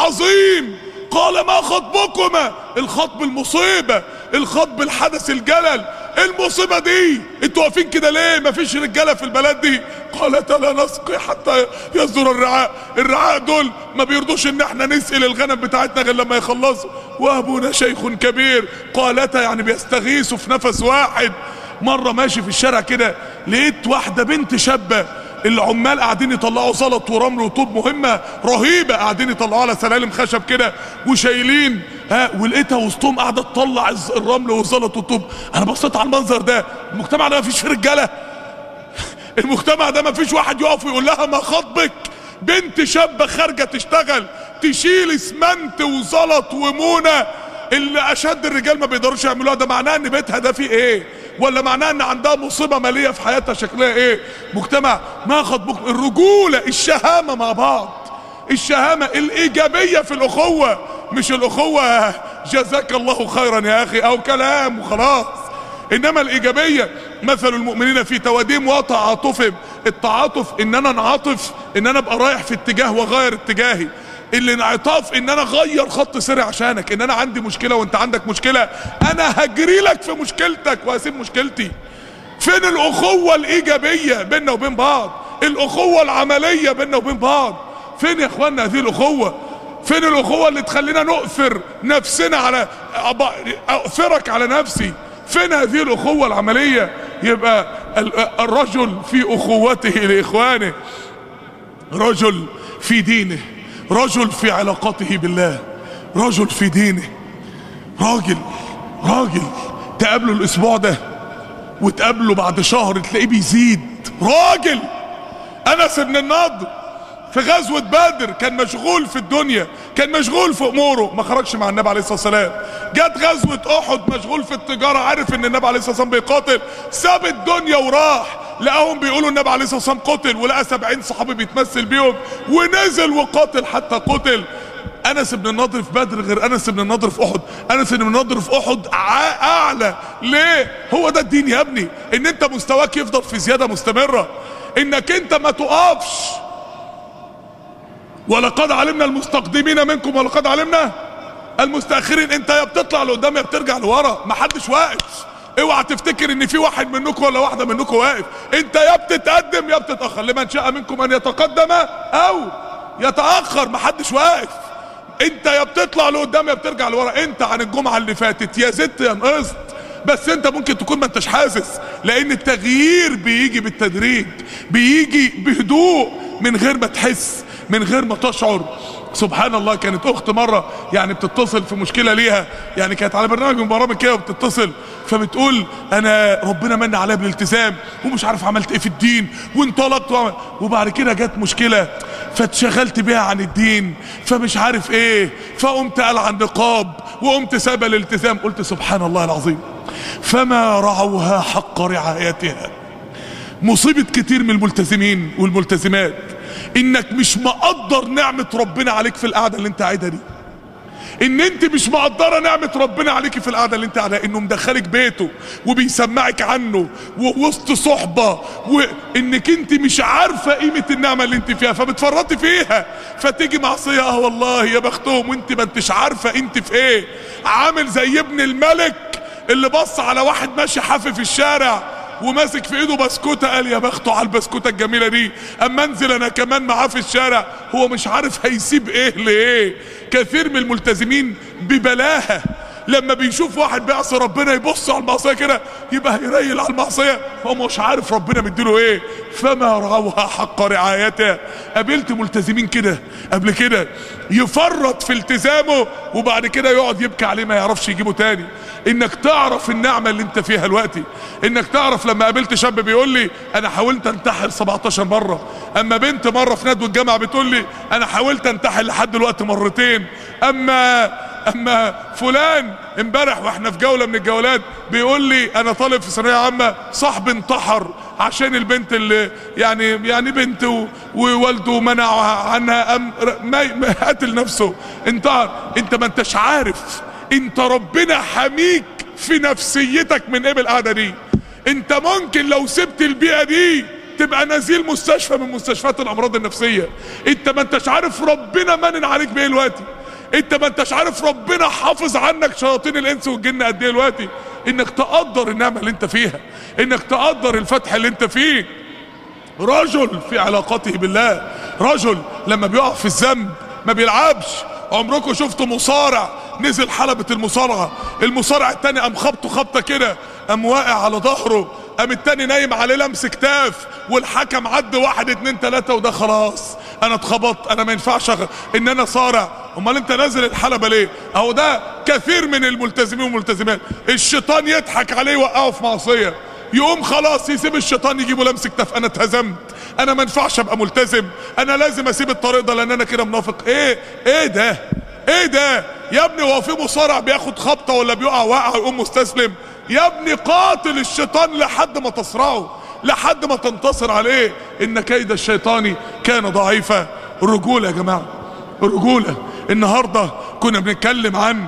عظيم قال ما خطبكما الخطب المصيبه الخطب الحدث الجلل المصيبه دي انتوا واقفين كده ليه مفيش رجاله في البلد دي قالت لا نسقي حتى يصدر الرعاء الرعاء دول ما بيرضوش ان احنا نسقي الغنم بتاعتنا غير لما يخلصوا وابونا شيخ كبير قالتا يعني بيستغيثوا في نفس واحد مرة ماشي في الشارع كده لقيت واحدة بنت شابة العمال قاعدين يطلعوا زلط ورمل وطوب مهمة رهيبة قاعدين يطلعوا على سلالم خشب كده وشايلين ها ولقيتها وسطهم قاعدة تطلع الز- الرمل والزلط والطوب انا بصيت على المنظر ده المجتمع ده مفيش فيه رجالة المجتمع ده مفيش واحد يقف ويقول لها ما خطبك بنت شابة خارجة تشتغل تشيل اسمنت وزلط ومونة اللي اشد الرجال ما بيقدروش يعملوها ده معناه ان بيتها ده فيه ايه ولا معناه ان عندها مصيبة مالية في حياتها شكلها ايه مجتمع ما خطبك الرجولة الشهامة مع بعض الشهامة الايجابية في الاخوة مش الاخوة جزاك الله خيرا يا اخي او كلام وخلاص انما الايجابيه مثل المؤمنين في تواديم وتعاطفهم التعاطف ان انا انعطف ان انا ابقى رايح في اتجاه واغير اتجاهي الانعطاف ان انا اغير خط سيري عشانك ان انا عندي مشكله وانت عندك مشكله انا هجري لك في مشكلتك وهسيب مشكلتي فين الاخوه الايجابيه بيننا وبين بعض الاخوه العمليه بيننا وبين بعض فين يا اخوانا هذه الاخوه فين الاخوه اللي تخلينا نؤثر نفسنا على أب- اؤثرك على نفسي فين هذه الاخوه العمليه يبقى ال- الرجل في اخوته لاخوانه رجل في دينه رجل في علاقته بالله رجل في دينه راجل راجل تقابله الاسبوع ده وتقابله بعد شهر تلاقيه بيزيد راجل انس بن النضر في غزوة بدر كان مشغول في الدنيا كان مشغول في اموره ما خرجش مع النبي عليه الصلاة والسلام جت غزوة احد مشغول في التجارة عارف ان النبي عليه الصلاة والسلام بيقاتل ساب الدنيا وراح لقاهم بيقولوا النبي عليه الصلاة والسلام قتل ولقى سبعين صحابي بيتمثل بيهم ونزل وقاتل حتى قتل انس بن النضر في بدر غير انس بن النضر في احد انس بن النضر في احد ع- اعلى ليه هو ده الدين يا ابني ان انت مستواك يفضل في زيادة مستمرة انك انت ما تقفش ولقد علمنا المستقدمين منكم ولقد علمنا المستاخرين انت يا بتطلع لقدام يا بترجع لورا محدش واقف اوعى تفتكر ان في واحد منكم ولا واحده منكم واقف انت يا بتتقدم يا بتتاخر لمن شاء منكم ان يتقدم او يتاخر محدش واقف انت يا بتطلع لقدام يا بترجع لورا انت عن الجمعه اللي فاتت يا زدت يا نقصت بس انت ممكن تكون ما انتش حاسس لان التغيير بيجي بالتدريج بيجي بهدوء من غير ما تحس من غير ما تشعر سبحان الله كانت اخت مره يعني بتتصل في مشكله ليها يعني كانت على برنامج من برامج كده وبتتصل فبتقول انا ربنا من عليا بالالتزام ومش عارف عملت ايه في الدين وانطلقت وعمل وبعد كده جت مشكله فاتشغلت بيها عن الدين فمش عارف ايه فقمت قال عن نقاب وقمت ساب الالتزام قلت سبحان الله العظيم فما رعوها حق رعايتها مصيبة كتير من الملتزمين والملتزمات انك مش مقدر نعمة ربنا عليك في القعدة اللي انت قاعدها دي ان انت مش مقدره نعمه ربنا عليكي في القعده اللي انت قاعدها انه مدخلك بيته وبيسمعك عنه ووسط صحبه وانك انت مش عارفه قيمه النعمه اللي انت فيها فبتفرطي فيها فتيجي معصيه اه والله يا بختهم وانت ما انتش عارفه انت في ايه عامل زي ابن الملك اللي بص على واحد ماشي حافي في الشارع وماسك في ايده بسكوته قال يا بخته على البسكوته الجميله دي اما انزل انا كمان معاه في الشارع هو مش عارف هيسيب ايه لايه كثير من الملتزمين ببلاهه لما بيشوف واحد بيعصي ربنا يبص على المعصيه كده يبقى هيريل على المعصيه هو مش عارف ربنا مديله ايه فما رعوها حق رعايتها قابلت ملتزمين كده قبل كده يفرط في التزامه وبعد كده يقعد يبكي عليه ما يعرفش يجيبه تاني انك تعرف النعمه اللي انت فيها دلوقتي انك تعرف لما قابلت شاب بيقول لي انا حاولت انتحر 17 مره اما بنت مره في ندوه الجامعه بتقول لي انا حاولت انتحر لحد دلوقتي مرتين اما اما فلان امبارح واحنا في جوله من الجولات بيقول لي انا طالب في ثانويه عامه صاحبي انتحر عشان البنت اللي يعني يعني بنت و- ووالده منع عنها أم ما ما قتل نفسه انتحر انت ما انتش عارف انت ربنا حميك في نفسيتك من ايه بالقعده دي انت ممكن لو سبت البيئه دي تبقى نزيل مستشفى من مستشفيات الامراض النفسيه انت ما انتش عارف ربنا منن عليك بايه دلوقتي انت ما انتش عارف ربنا حافظ عنك شياطين الانس والجن قد ايه دلوقتي انك تقدر النعمه اللي انت فيها انك تقدر الفتح اللي انت فيه رجل في علاقته بالله رجل لما بيقع في الذنب ما بيلعبش عمركم شفتوا مصارع نزل حلبة المصارعة المصارع التاني قام خبطه خبطة كده قام واقع على ظهره قام التاني نايم عليه لمس كتاف والحكم عد واحد اتنين تلاتة وده خلاص انا اتخبطت انا ما ينفعش أخ... ان انا صارع امال انت نازل الحلبة ليه اهو ده كثير من الملتزمين والملتزمات الشيطان يضحك عليه يوقعه في معصية يقوم خلاص يسيب الشيطان يجيبه لمس كتاف انا اتهزمت انا ما ينفعش ابقى ملتزم انا لازم اسيب الطريق ده لان انا كده منافق ايه ايه ده ايه ده يا ابني هو في مصارع بياخد خبطه ولا بيقع وقع يقوم مستسلم يا ابني قاتل الشيطان لحد ما تصرعه لحد ما تنتصر عليه ان كيد الشيطان كان ضعيفا الرجوله يا جماعه الرجوله النهارده كنا بنتكلم عن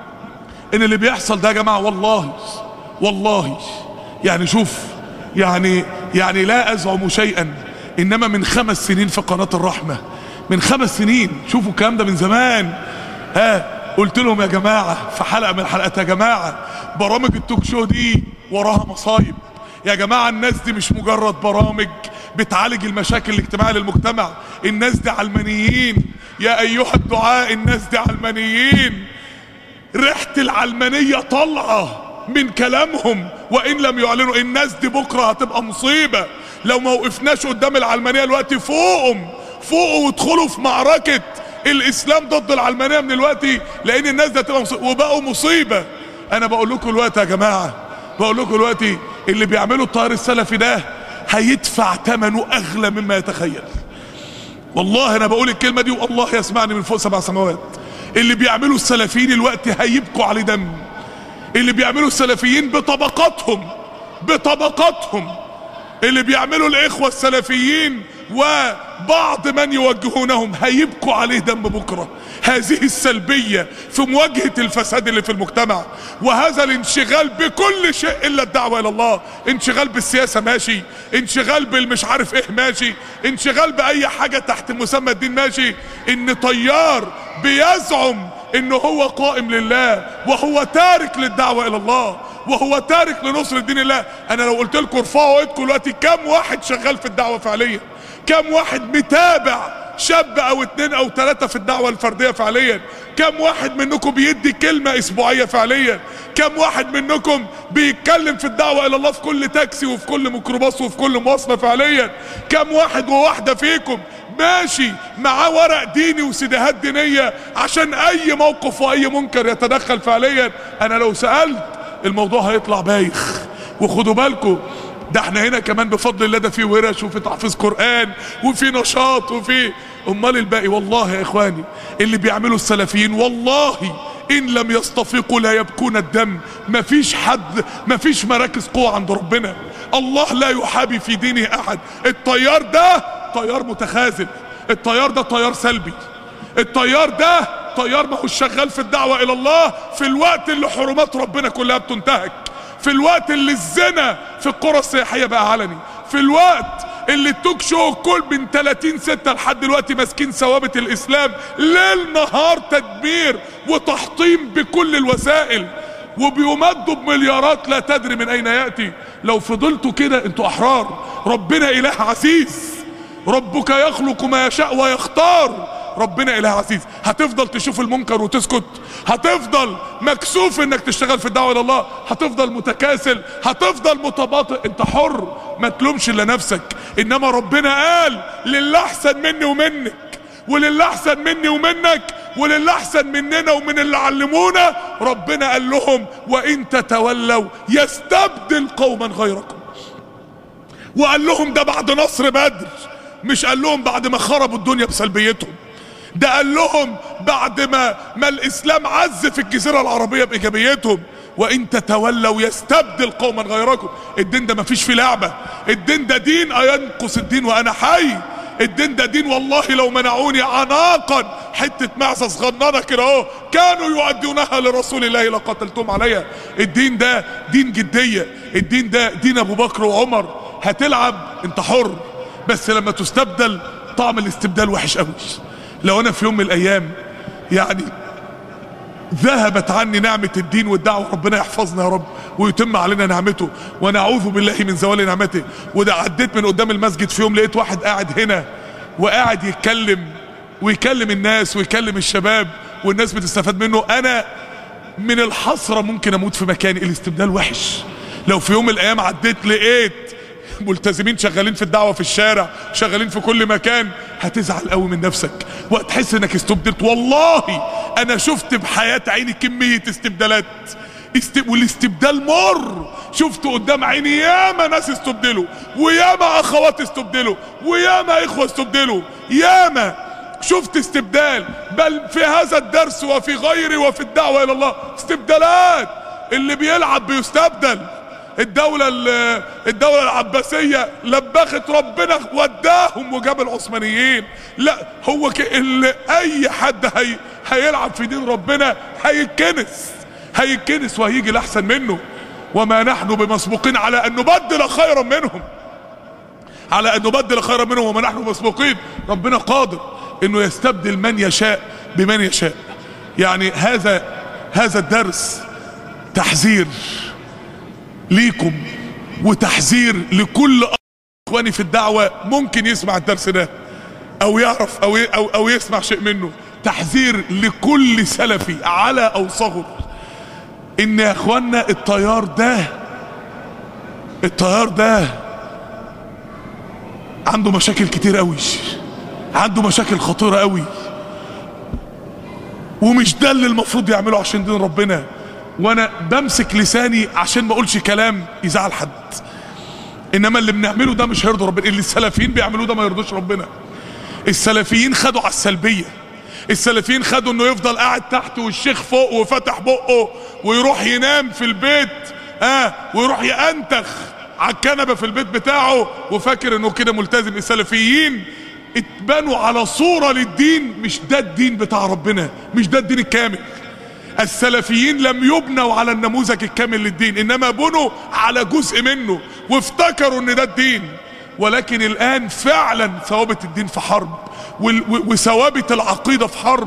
ان اللي بيحصل ده يا جماعه والله والله يعني شوف يعني يعني لا ازعم شيئا انما من خمس سنين في قناه الرحمه من خمس سنين شوفوا الكلام ده من زمان ها قلت لهم يا جماعه في حلقه من الحلقات يا جماعه برامج التوك شو دي وراها مصايب يا جماعه الناس دي مش مجرد برامج بتعالج المشاكل الاجتماعيه للمجتمع الناس دي علمانيين يا ايها الدعاء الناس دي علمانيين ريحة العلمانية طالعة من كلامهم وإن لم يعلنوا الناس دي بكرة هتبقى مصيبة لو ما وقفناش قدام العلمانية الوقت فوقهم فوقوا وادخلوا في معركة الإسلام ضد العلمانية من الوقت لأن الناس دي هتبقى مصيبة وبقوا مصيبة أنا بقول لكم الوقت يا جماعة بقول لكم الوقت اللي بيعملوا الطائر السلفي ده هيدفع ثمنه أغلى مما يتخيل والله انا بقول الكلمه دي والله يسمعني من فوق سبع سماوات اللي بيعملوا السلفيين الوقت هيبكوا عليه دم اللي بيعملوا السلفيين بطبقاتهم بطبقاتهم اللي بيعملوا الاخوه السلفيين وبعض من يوجهونهم هيبكوا عليه دم بكره هذه السلبيه في مواجهه الفساد اللي في المجتمع وهذا الانشغال بكل شيء الا الدعوه الى الله انشغال بالسياسه ماشي انشغال بالمش عارف ايه ماشي انشغال باي حاجه تحت مسمى الدين ماشي ان طيار بيزعم انه هو قائم لله وهو تارك للدعوه الى الله وهو تارك لنصر دين الله انا لو قلت لكم ارفعوا ايدكم دلوقتي كام واحد شغال في الدعوه فعليا كام واحد متابع شاب او اتنين او تلاتة في الدعوة الفردية فعليا كم واحد منكم بيدي كلمة اسبوعية فعليا كم واحد منكم بيتكلم في الدعوة الى الله في كل تاكسي وفي كل ميكروباص وفي كل مواصلة فعليا كم واحد وواحدة فيكم ماشي معاه ورق ديني وسيديهات دينية عشان اي موقف واي منكر يتدخل فعليا انا لو سألت الموضوع هيطلع بايخ وخدوا بالكم ده احنا هنا كمان بفضل الله ده في ورش وفي تحفيظ قرآن وفي نشاط وفي امال الباقي والله يا اخواني اللي بيعملوا السلفيين والله ان لم يستفيقوا لا يبكون الدم مفيش حد مفيش مراكز قوة عند ربنا الله لا يحابي في دينه احد الطيار ده طيار متخاذل الطيار ده طيار سلبي الطيار ده طيار ما هو شغال في الدعوة الى الله في الوقت اللي حرمات ربنا كلها بتنتهك في الوقت اللي الزنا في القرى السياحية بقى علني في الوقت اللي التوك شو كل من 30 ستة لحد دلوقتي ماسكين ثوابت الاسلام ليل نهار تدمير وتحطيم بكل الوسائل وبيمدوا بمليارات لا تدري من اين ياتي لو فضلتوا كده انتوا احرار ربنا اله عزيز ربك يخلق ما يشاء ويختار ربنا اله عزيز هتفضل تشوف المنكر وتسكت هتفضل مكسوف انك تشتغل في الدعوه الى الله هتفضل متكاسل هتفضل متباطئ انت حر ما تلومش الا نفسك انما ربنا قال للي احسن مني ومنك وللي احسن مني ومنك وللي احسن مننا ومن اللي علمونا ربنا قال لهم وان تتولوا يستبدل قوما غيركم وقال لهم ده بعد نصر بدر مش قال لهم بعد ما خربوا الدنيا بسلبيتهم ده قال لهم بعد ما ما الاسلام عز في الجزيره العربيه بايجابيتهم وان تتولوا يستبدل قوما غيركم الدين ده مفيش فيه لعبه الدين ده دين اينقص الدين وانا حي الدين ده دين والله لو منعوني عناقا حته معزه صغننه كده اهو كانوا يؤدونها لرسول الله لقتلتم عليها الدين ده دين جديه الدين ده دين ابو بكر وعمر هتلعب انت حر بس لما تستبدل طعم الاستبدال وحش قوي لو انا في يوم من الايام يعني ذهبت عني نعمة الدين والدعوة ربنا يحفظنا يا رب ويتم علينا نعمته ونعوذ بالله من زوال نعمته وده عديت من قدام المسجد في يوم لقيت واحد قاعد هنا وقاعد يتكلم ويكلم الناس ويكلم الشباب والناس بتستفاد منه انا من الحسرة ممكن اموت في مكاني الاستبدال وحش لو في يوم من الايام عديت لقيت ملتزمين شغالين في الدعوة في الشارع شغالين في كل مكان هتزعل قوي من نفسك وهتحس انك استبدلت والله انا شفت بحياة عيني كمية استبدالات است... والاستبدال مر شفت قدام عيني ياما ناس استبدلوا وياما اخوات استبدلوا وياما اخوة استبدلوا ياما شفت استبدال بل في هذا الدرس وفي غيره وفي الدعوة الى الله استبدالات اللي بيلعب بيستبدل الدولة الدولة العباسية لبخت ربنا وداهم وجاب العثمانيين لا هو اللي اي حد هي هيلعب في دين ربنا هيتكنس هيتكنس وهيجي الاحسن منه وما نحن بمسبوقين على ان نبدل خيرا منهم على ان نبدل خيرا منهم وما نحن مسبوقين ربنا قادر انه يستبدل من يشاء بمن يشاء يعني هذا هذا الدرس تحذير ليكم وتحذير لكل اخواني في الدعوة ممكن يسمع الدرس ده او يعرف او او, أو يسمع شيء منه تحذير لكل سلفي على او صغر ان يا اخوانا التيار ده التيار ده عنده مشاكل كتير قوي عنده مشاكل خطيرة قوي ومش ده اللي المفروض يعمله عشان دين ربنا وانا بمسك لساني عشان ما اقولش كلام يزعل حد انما اللي بنعمله ده مش هيرضي ربنا اللي السلفيين بيعملوه ده ما يرضيش ربنا السلفيين خدوا على السلبيه السلفيين خدوا انه يفضل قاعد تحت والشيخ فوق وفتح بقه ويروح ينام في البيت اه ويروح ينتخ على الكنبه في البيت بتاعه وفاكر انه كده ملتزم السلفيين اتبنوا على صوره للدين مش ده الدين بتاع ربنا مش ده الدين الكامل السلفيين لم يبنوا على النموذج الكامل للدين انما بنوا على جزء منه وافتكروا ان ده الدين ولكن الان فعلا ثوابت الدين في حرب وثوابت العقيدة في حرب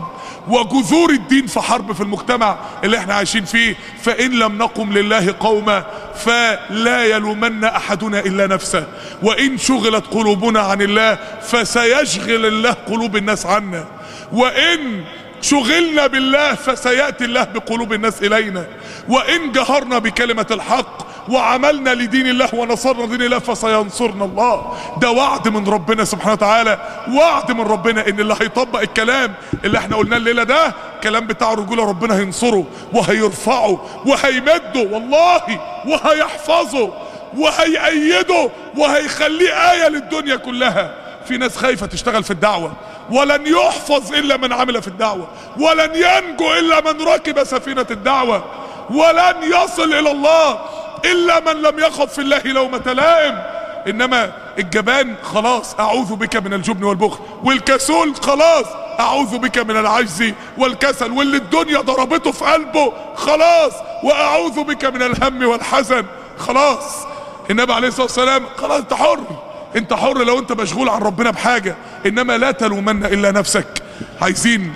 وجذور الدين في حرب في المجتمع اللي احنا عايشين فيه فان لم نقم لله قوما فلا يلومن احدنا الا نفسه وان شغلت قلوبنا عن الله فسيشغل الله قلوب الناس عنا وان شغلنا بالله فسياتي الله بقلوب الناس الينا وان جهرنا بكلمه الحق وعملنا لدين الله ونصرنا دين الله فسينصرنا الله ده وعد من ربنا سبحانه وتعالى وعد من ربنا ان اللي هيطبق الكلام اللي احنا قلناه الليله ده كلام بتاع رجوله ربنا هينصره وهيرفعه وهيمده والله وهيحفظه وهيأيده وهيخليه آية للدنيا كلها في ناس خايفة تشتغل في الدعوة ولن يحفظ إلا من عمل في الدعوة ولن ينجو إلا من ركب سفينة الدعوة ولن يصل إلى الله إلا من لم يخف في الله لومة لائم إنما الجبان خلاص أعوذ بك من الجبن والبخل والكسول خلاص أعوذ بك من العجز والكسل واللي الدنيا ضربته في قلبه خلاص وأعوذ بك من الهم والحزن خلاص النبي عليه الصلاة والسلام خلاص أنت حر أنت حر لو أنت مشغول عن ربنا بحاجة إنما لا تلومن إلا نفسك عايزين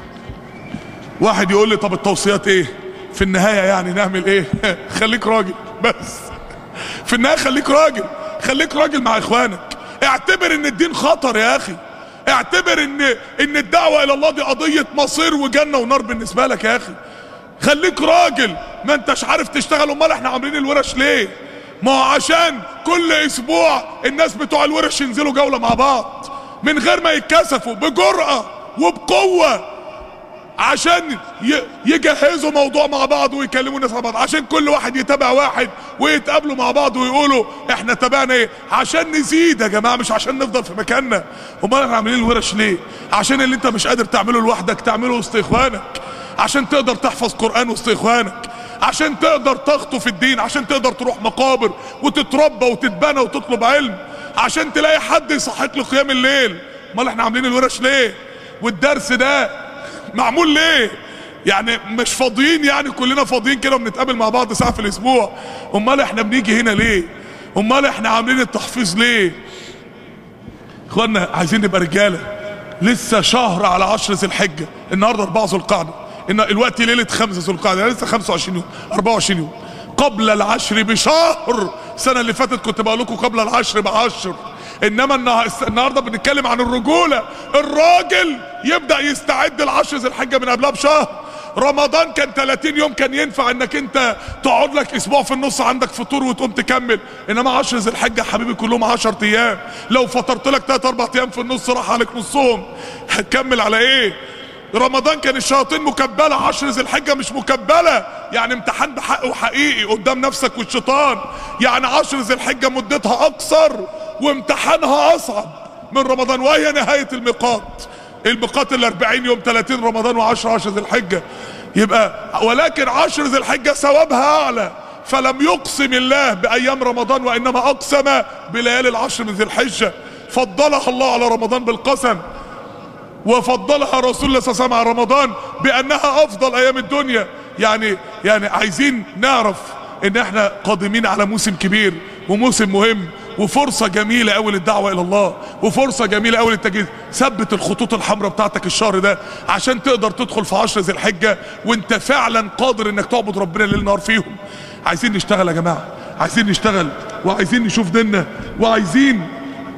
واحد يقول لي طب التوصيات إيه في النهاية يعني نعمل إيه خليك راجل بس في النهاية خليك راجل خليك راجل مع إخوانك اعتبر إن الدين خطر يا أخي اعتبر ان ان الدعوه الى الله دي قضيه مصير وجنه ونار بالنسبه لك يا اخي خليك راجل ما انتش عارف تشتغل امال احنا عاملين الورش ليه ما هو عشان كل اسبوع الناس بتوع الورش ينزلوا جوله مع بعض من غير ما يتكسفوا بجرأه وبقوه عشان يجهزوا موضوع مع بعض ويكلموا الناس مع بعض عشان كل واحد يتابع واحد ويتقابلوا مع بعض ويقولوا احنا تابعنا ايه عشان نزيد يا جماعه مش عشان نفضل في مكاننا امال احنا عاملين الورش ليه عشان اللي انت مش قادر تعمله لوحدك تعمله وسط اخوانك عشان تقدر تحفظ قران وسط اخوانك عشان تقدر تخطف الدين عشان تقدر تروح مقابر وتتربى وتتبنى وتطلب علم عشان تلاقي حد يصحيك لقيام الليل امال احنا عاملين الورش ليه والدرس ده معمول ليه يعني مش فاضيين يعني كلنا فاضيين كده وبنتقابل مع بعض ساعه في الاسبوع امال احنا بنيجي هنا ليه امال احنا عاملين التحفيظ ليه اخوانا عايزين نبقى رجاله لسه شهر على عشر ذي الحجه النهارده 4 ذو القعده ان الوقت ليله 5 ذو القعده يعني لسه 25 يوم 24 يوم قبل العشر بشهر السنه اللي فاتت كنت بقول لكم قبل العشر بعشر انما النهارده بنتكلم عن الرجوله الراجل يبدا يستعد العشر ذي الحجه من قبلها بشهر رمضان كان 30 يوم كان ينفع انك انت تقعد لك اسبوع في النص عندك فطور وتقوم تكمل انما 10 ذي الحجه يا حبيبي كلهم 10 ايام لو فطرت لك 3 4 ايام في النص راح عليك نصهم هتكمل على ايه رمضان كان الشياطين مكبلة عشر ذي الحجة مش مكبلة يعني امتحان بحق وحقيقي قدام نفسك والشيطان يعني عشر ذي الحجة مدتها أقصر وامتحانها أصعب من رمضان وهي نهاية الميقات الميقات ال 40 يوم 30 رمضان و10 10 ذي الحجة يبقى ولكن عشر ذي الحجة ثوابها أعلى فلم يقسم الله بأيام رمضان وإنما أقسم بليالي العشر من ذي الحجة فضلها الله على رمضان بالقسم وفضلها رسول الله صلى الله عليه وسلم على رمضان بانها افضل ايام الدنيا يعني يعني عايزين نعرف ان احنا قادمين على موسم كبير وموسم مهم وفرصة جميلة قوي للدعوة الى الله وفرصة جميلة قوي للتجهيز ثبت الخطوط الحمراء بتاعتك الشهر ده عشان تقدر تدخل في عشر ذي الحجة وانت فعلا قادر انك تعبد ربنا ليل نهار فيهم عايزين نشتغل يا جماعة عايزين نشتغل وعايزين نشوف ديننا وعايزين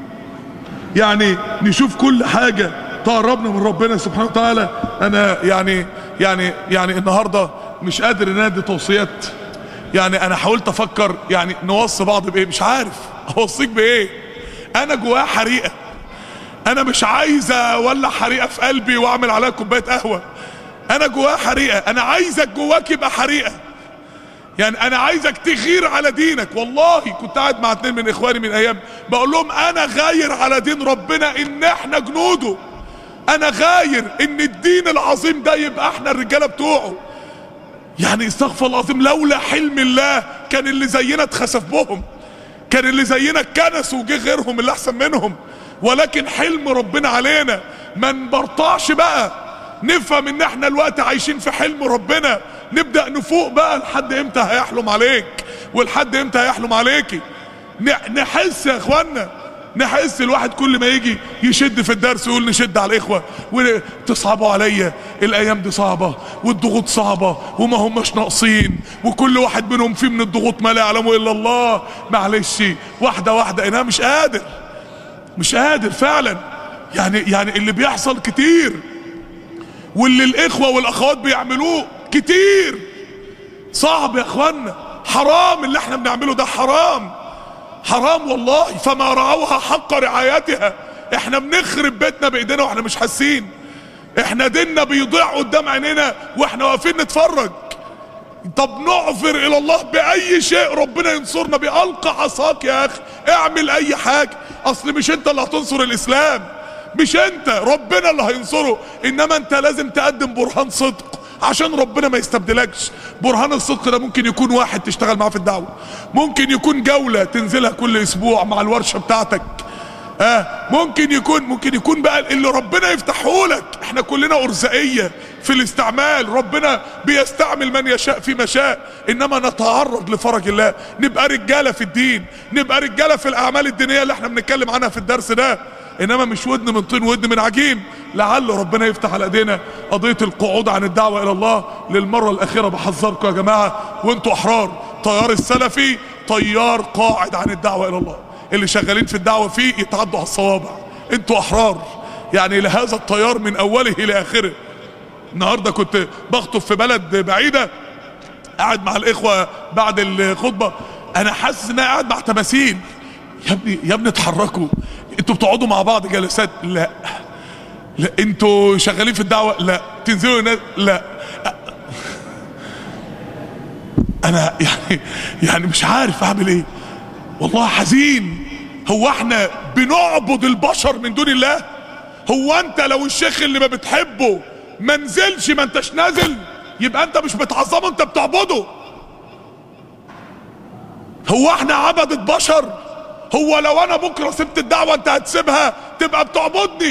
يعني نشوف كل حاجة تقربنا من ربنا سبحانه وتعالى انا يعني يعني يعني النهارده مش قادر انادي توصيات يعني انا حاولت افكر يعني نوصي بعض بايه مش عارف اوصيك بايه انا جوايا حريقه انا مش عايز اولع حريقه في قلبي واعمل عليها كوبايه قهوه انا جوايا حريقه انا عايزك جواك يبقى حريقه يعني انا عايزك تغير على دينك والله كنت قاعد مع اتنين من اخواني من ايام بقول لهم انا غاير على دين ربنا ان احنا جنوده انا غاير ان الدين العظيم ده يبقى احنا الرجاله بتوعه يعني استغفر الله العظيم لولا حلم الله كان اللي زينا اتخسف بهم كان اللي زينا اتكنسوا وجه غيرهم اللي احسن منهم ولكن حلم ربنا علينا ما نبرطعش بقى نفهم ان احنا الوقت عايشين في حلم ربنا نبدا نفوق بقى لحد امتى هيحلم عليك ولحد امتى هيحلم عليكي نحس يا اخوانا نحس الواحد كل ما يجي يشد في الدرس يقول نشد على الاخوه وتصعبوا عليا الايام دي صعبه والضغوط صعبه وما هماش ناقصين وكل واحد منهم فيه من الضغوط ما لا يعلمه الا الله معلش واحده واحده انا مش قادر مش قادر فعلا يعني يعني اللي بيحصل كتير واللي الاخوه والاخوات بيعملوه كتير صعب يا اخوانا حرام اللي احنا بنعمله ده حرام حرام والله فما رعوها حق رعايتها احنا بنخرب بيتنا بايدينا واحنا مش حاسين احنا ديننا بيضيع قدام عينينا واحنا واقفين نتفرج طب نعفر الى الله باي شيء ربنا ينصرنا بيه القى عصاك يا اخي اعمل اي حاجه اصل مش انت اللي هتنصر الاسلام مش انت ربنا اللي هينصره انما انت لازم تقدم برهان صدق عشان ربنا ما يستبدلكش برهان الصدق ده ممكن يكون واحد تشتغل معاه في الدعوه ممكن يكون جوله تنزلها كل اسبوع مع الورشه بتاعتك اه ممكن يكون ممكن يكون بقى اللي ربنا يفتحه لك احنا كلنا ارزاقيه في الاستعمال ربنا بيستعمل من يشاء فيما شاء انما نتعرض لفرج الله نبقى رجاله في الدين نبقى رجاله في الاعمال الدينيه اللي احنا بنتكلم عنها في الدرس ده انما مش ودن من طين ودن من عجين لعل ربنا يفتح على ايدينا قضيه القعود عن الدعوه الى الله للمره الاخيره بحذركم يا جماعه وانتوا احرار طيار السلفي طيار قاعد عن الدعوه الى الله اللي شغالين في الدعوه فيه يتعدوا على الصوابع انتوا احرار يعني لهذا الطيار من اوله الى اخره النهارده كنت بخطب في بلد بعيده قاعد مع الاخوه بعد الخطبه انا حاسس ان انا قاعد مع تماثيل يا ابني يا ابني اتحركوا انتوا بتقعدوا مع بعض جلسات لا لا انتوا شغالين في الدعوه لا تنزلوا هناك لا انا يعني يعني مش عارف اعمل ايه والله حزين هو احنا بنعبد البشر من دون الله هو انت لو الشيخ اللي ما بتحبه ما نزلش ما انتش نازل يبقى انت مش بتعظمه انت بتعبده هو احنا عبدة بشر هو لو انا بكره سبت الدعوه انت هتسيبها تبقى بتعبدني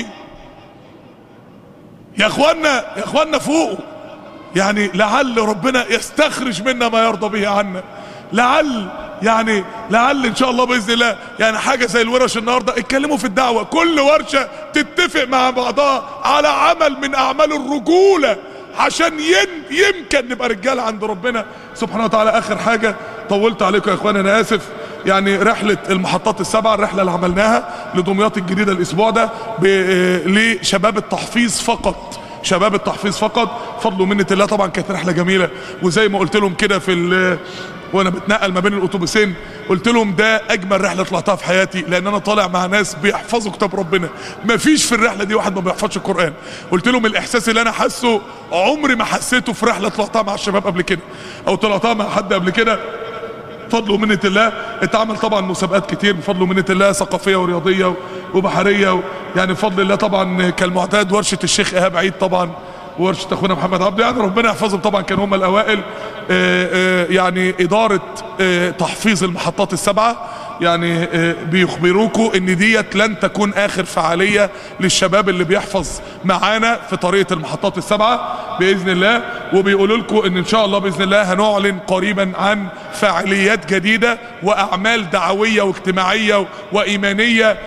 يا اخوانا يا اخوانا فوقوا يعني لعل ربنا يستخرج منا ما يرضى به عنا لعل يعني لعل ان شاء الله باذن الله يعني حاجه زي الورش النهارده اتكلموا في الدعوه كل ورشه تتفق مع بعضها على عمل من اعمال الرجوله عشان ين يمكن نبقى رجاله عند ربنا سبحانه وتعالى اخر حاجه طولت عليكم يا اخوانا انا اسف يعني رحلة المحطات السبعة الرحلة اللي عملناها لدمياط الجديدة الأسبوع ده لشباب التحفيظ فقط شباب التحفيظ فقط فضل ومنة الله طبعا كانت رحلة جميلة وزي ما قلت لهم كده في وانا بتنقل ما بين الاتوبيسين قلت لهم ده اجمل رحله طلعتها في حياتي لان انا طالع مع ناس بيحفظوا كتاب ربنا ما فيش في الرحله دي واحد ما بيحفظش القران قلت لهم الاحساس اللي انا حاسه عمري ما حسيته في رحله طلعتها مع الشباب قبل كده او طلعتها مع حد قبل كده بفضل ومنة الله اتعمل طبعا مسابقات كتير بفضل ومنة الله ثقافية ورياضية وبحرية و... يعني بفضل الله طبعا كالمعتاد ورشة الشيخ ايهاب عيد طبعا ورشة اخونا محمد عبد يعني ربنا يحفظهم طبعا كانوا هم الاوائل آآ آآ يعني ادارة آآ تحفيظ المحطات السبعة يعني بيخبروكم ان ديت لن تكون اخر فعالية للشباب اللي بيحفظ معانا في طريقة المحطات السبعة باذن الله وبيقولوا لكم ان ان شاء الله باذن الله هنعلن قريبا عن فعاليات جديدة واعمال دعوية واجتماعية وايمانية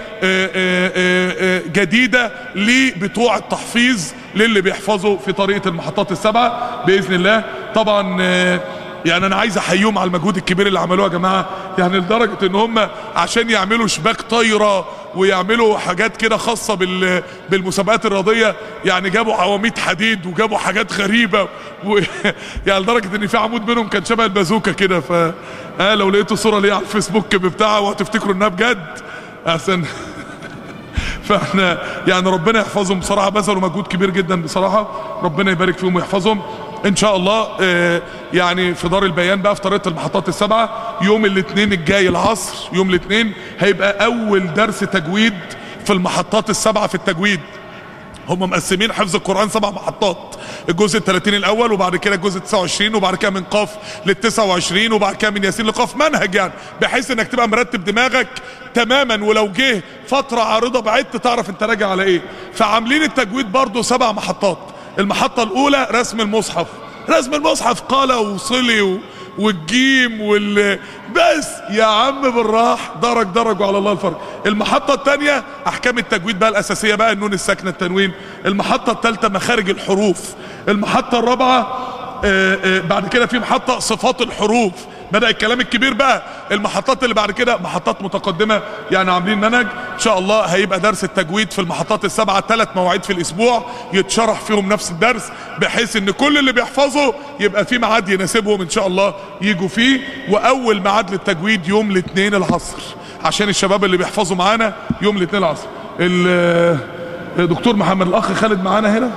جديدة لبتوع التحفيظ للي بيحفظوا في طريقة المحطات السبعة باذن الله طبعا يعني انا عايز احييهم على المجهود الكبير اللي عملوه يا جماعه يعني لدرجه ان هم عشان يعملوا شباك طايره ويعملوا حاجات كده خاصه بال بالمسابقات الرياضيه يعني جابوا عواميد حديد وجابوا حاجات غريبه و... يعني لدرجه ان في عمود منهم كان شبه البازوكه كده ف آه لو لقيتوا صوره ليا على الفيسبوك بتاعها وهتفتكروا انها بجد احسن فاحنا يعني ربنا يحفظهم بصراحه بذلوا مجهود كبير جدا بصراحه ربنا يبارك فيهم ويحفظهم ان شاء الله اه يعني في دار البيان بقى في طريقه المحطات السبعه يوم الاثنين الجاي العصر يوم الاثنين هيبقى اول درس تجويد في المحطات السبعه في التجويد هم مقسمين حفظ القرآن سبع محطات الجزء ال 30 الأول وبعد كده الجزء 29 وبعد كده من قاف لل 29 وبعد كده من ياسين لقاف منهج يعني بحيث انك تبقى مرتب دماغك تماما ولو جه فترة عارضة بعدت تعرف انت راجع على ايه فعاملين التجويد برضو سبع محطات المحطة الأولى رسم المصحف رسم المصحف قال وصلي و... والجيم وال بس يا عم بالراح درج درج وعلى الله الفرج المحطة التانية احكام التجويد بقى الاساسية بقى النون الساكنة التنوين المحطة التالتة مخارج الحروف المحطة الرابعة آه، آه، بعد كده في محطة صفات الحروف بدأ الكلام الكبير بقى المحطات اللي بعد كده محطات متقدمة يعني عاملين منهج ان شاء الله هيبقى درس التجويد في المحطات السبعة ثلاث مواعيد في الاسبوع يتشرح فيهم نفس الدرس بحيث ان كل اللي بيحفظوا يبقى في ميعاد يناسبهم ان شاء الله يجوا فيه واول ميعاد للتجويد يوم الاثنين العصر عشان الشباب اللي بيحفظوا معانا يوم الاثنين العصر ال- دكتور محمد الاخ خالد معانا هنا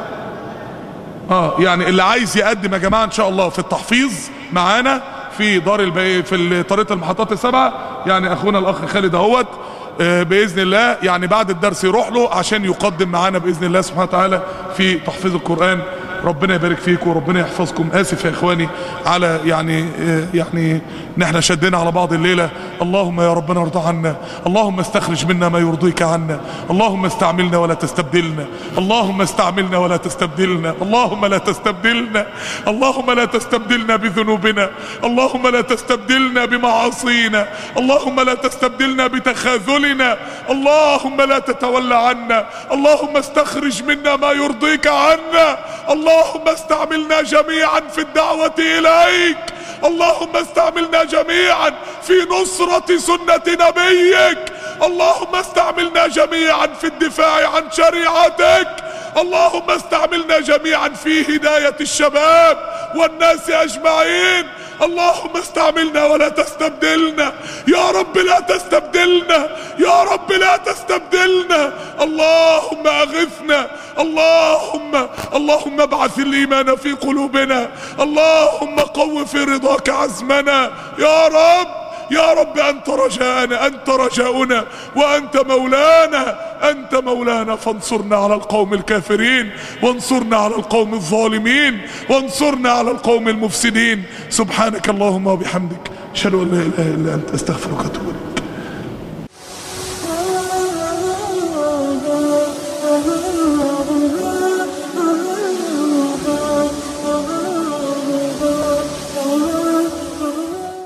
اه يعني اللي عايز يقدم يا جماعه ان شاء الله في التحفيظ معانا في دار البي في طريقه المحطات السبعه يعني اخونا الاخ خالد اهوت آه، باذن الله يعني بعد الدرس يروح له عشان يقدم معانا باذن الله سبحانه وتعالى في تحفيظ القران ربنا يبارك فيكم وربنا يحفظكم اسف يا اخواني على يعني آه، يعني ان احنا شدينا على بعض الليله اللهم يا ربنا ارضى عنا اللهم استخرج منا ما يرضيك عنا اللهم استعملنا ولا تستبدلنا اللهم استعملنا ولا تستبدلنا اللهم لا تستبدلنا اللهم لا تستبدلنا بذنوبنا اللهم لا تستبدلنا بمعاصينا اللهم لا تستبدلنا بتخاذلنا اللهم لا تتولى عنا اللهم استخرج منا ما يرضيك عنا اللهم استعملنا جميعا في الدعوة إليك اللهم استعملنا جميعا في نصرة سنة نبيك اللهم استعملنا جميعا في الدفاع عن شريعتك اللهم استعملنا جميعا في هداية الشباب والناس أجمعين اللهم استعملنا ولا تستبدلنا يا رب لا تستبدلنا يا رب لا تستبدلنا اللهم اغثنا اللهم اللهم ابعث الايمان في قلوبنا اللهم قو في رضاك عزمنا يا رب يا رب انت رجاءنا انت رجاؤنا وانت مولانا انت مولانا فانصرنا على القوم الكافرين وانصرنا على القوم الظالمين وانصرنا على القوم المفسدين سبحانك اللهم وبحمدك اشهد ان لا اله الا انت استغفرك واتوب اليك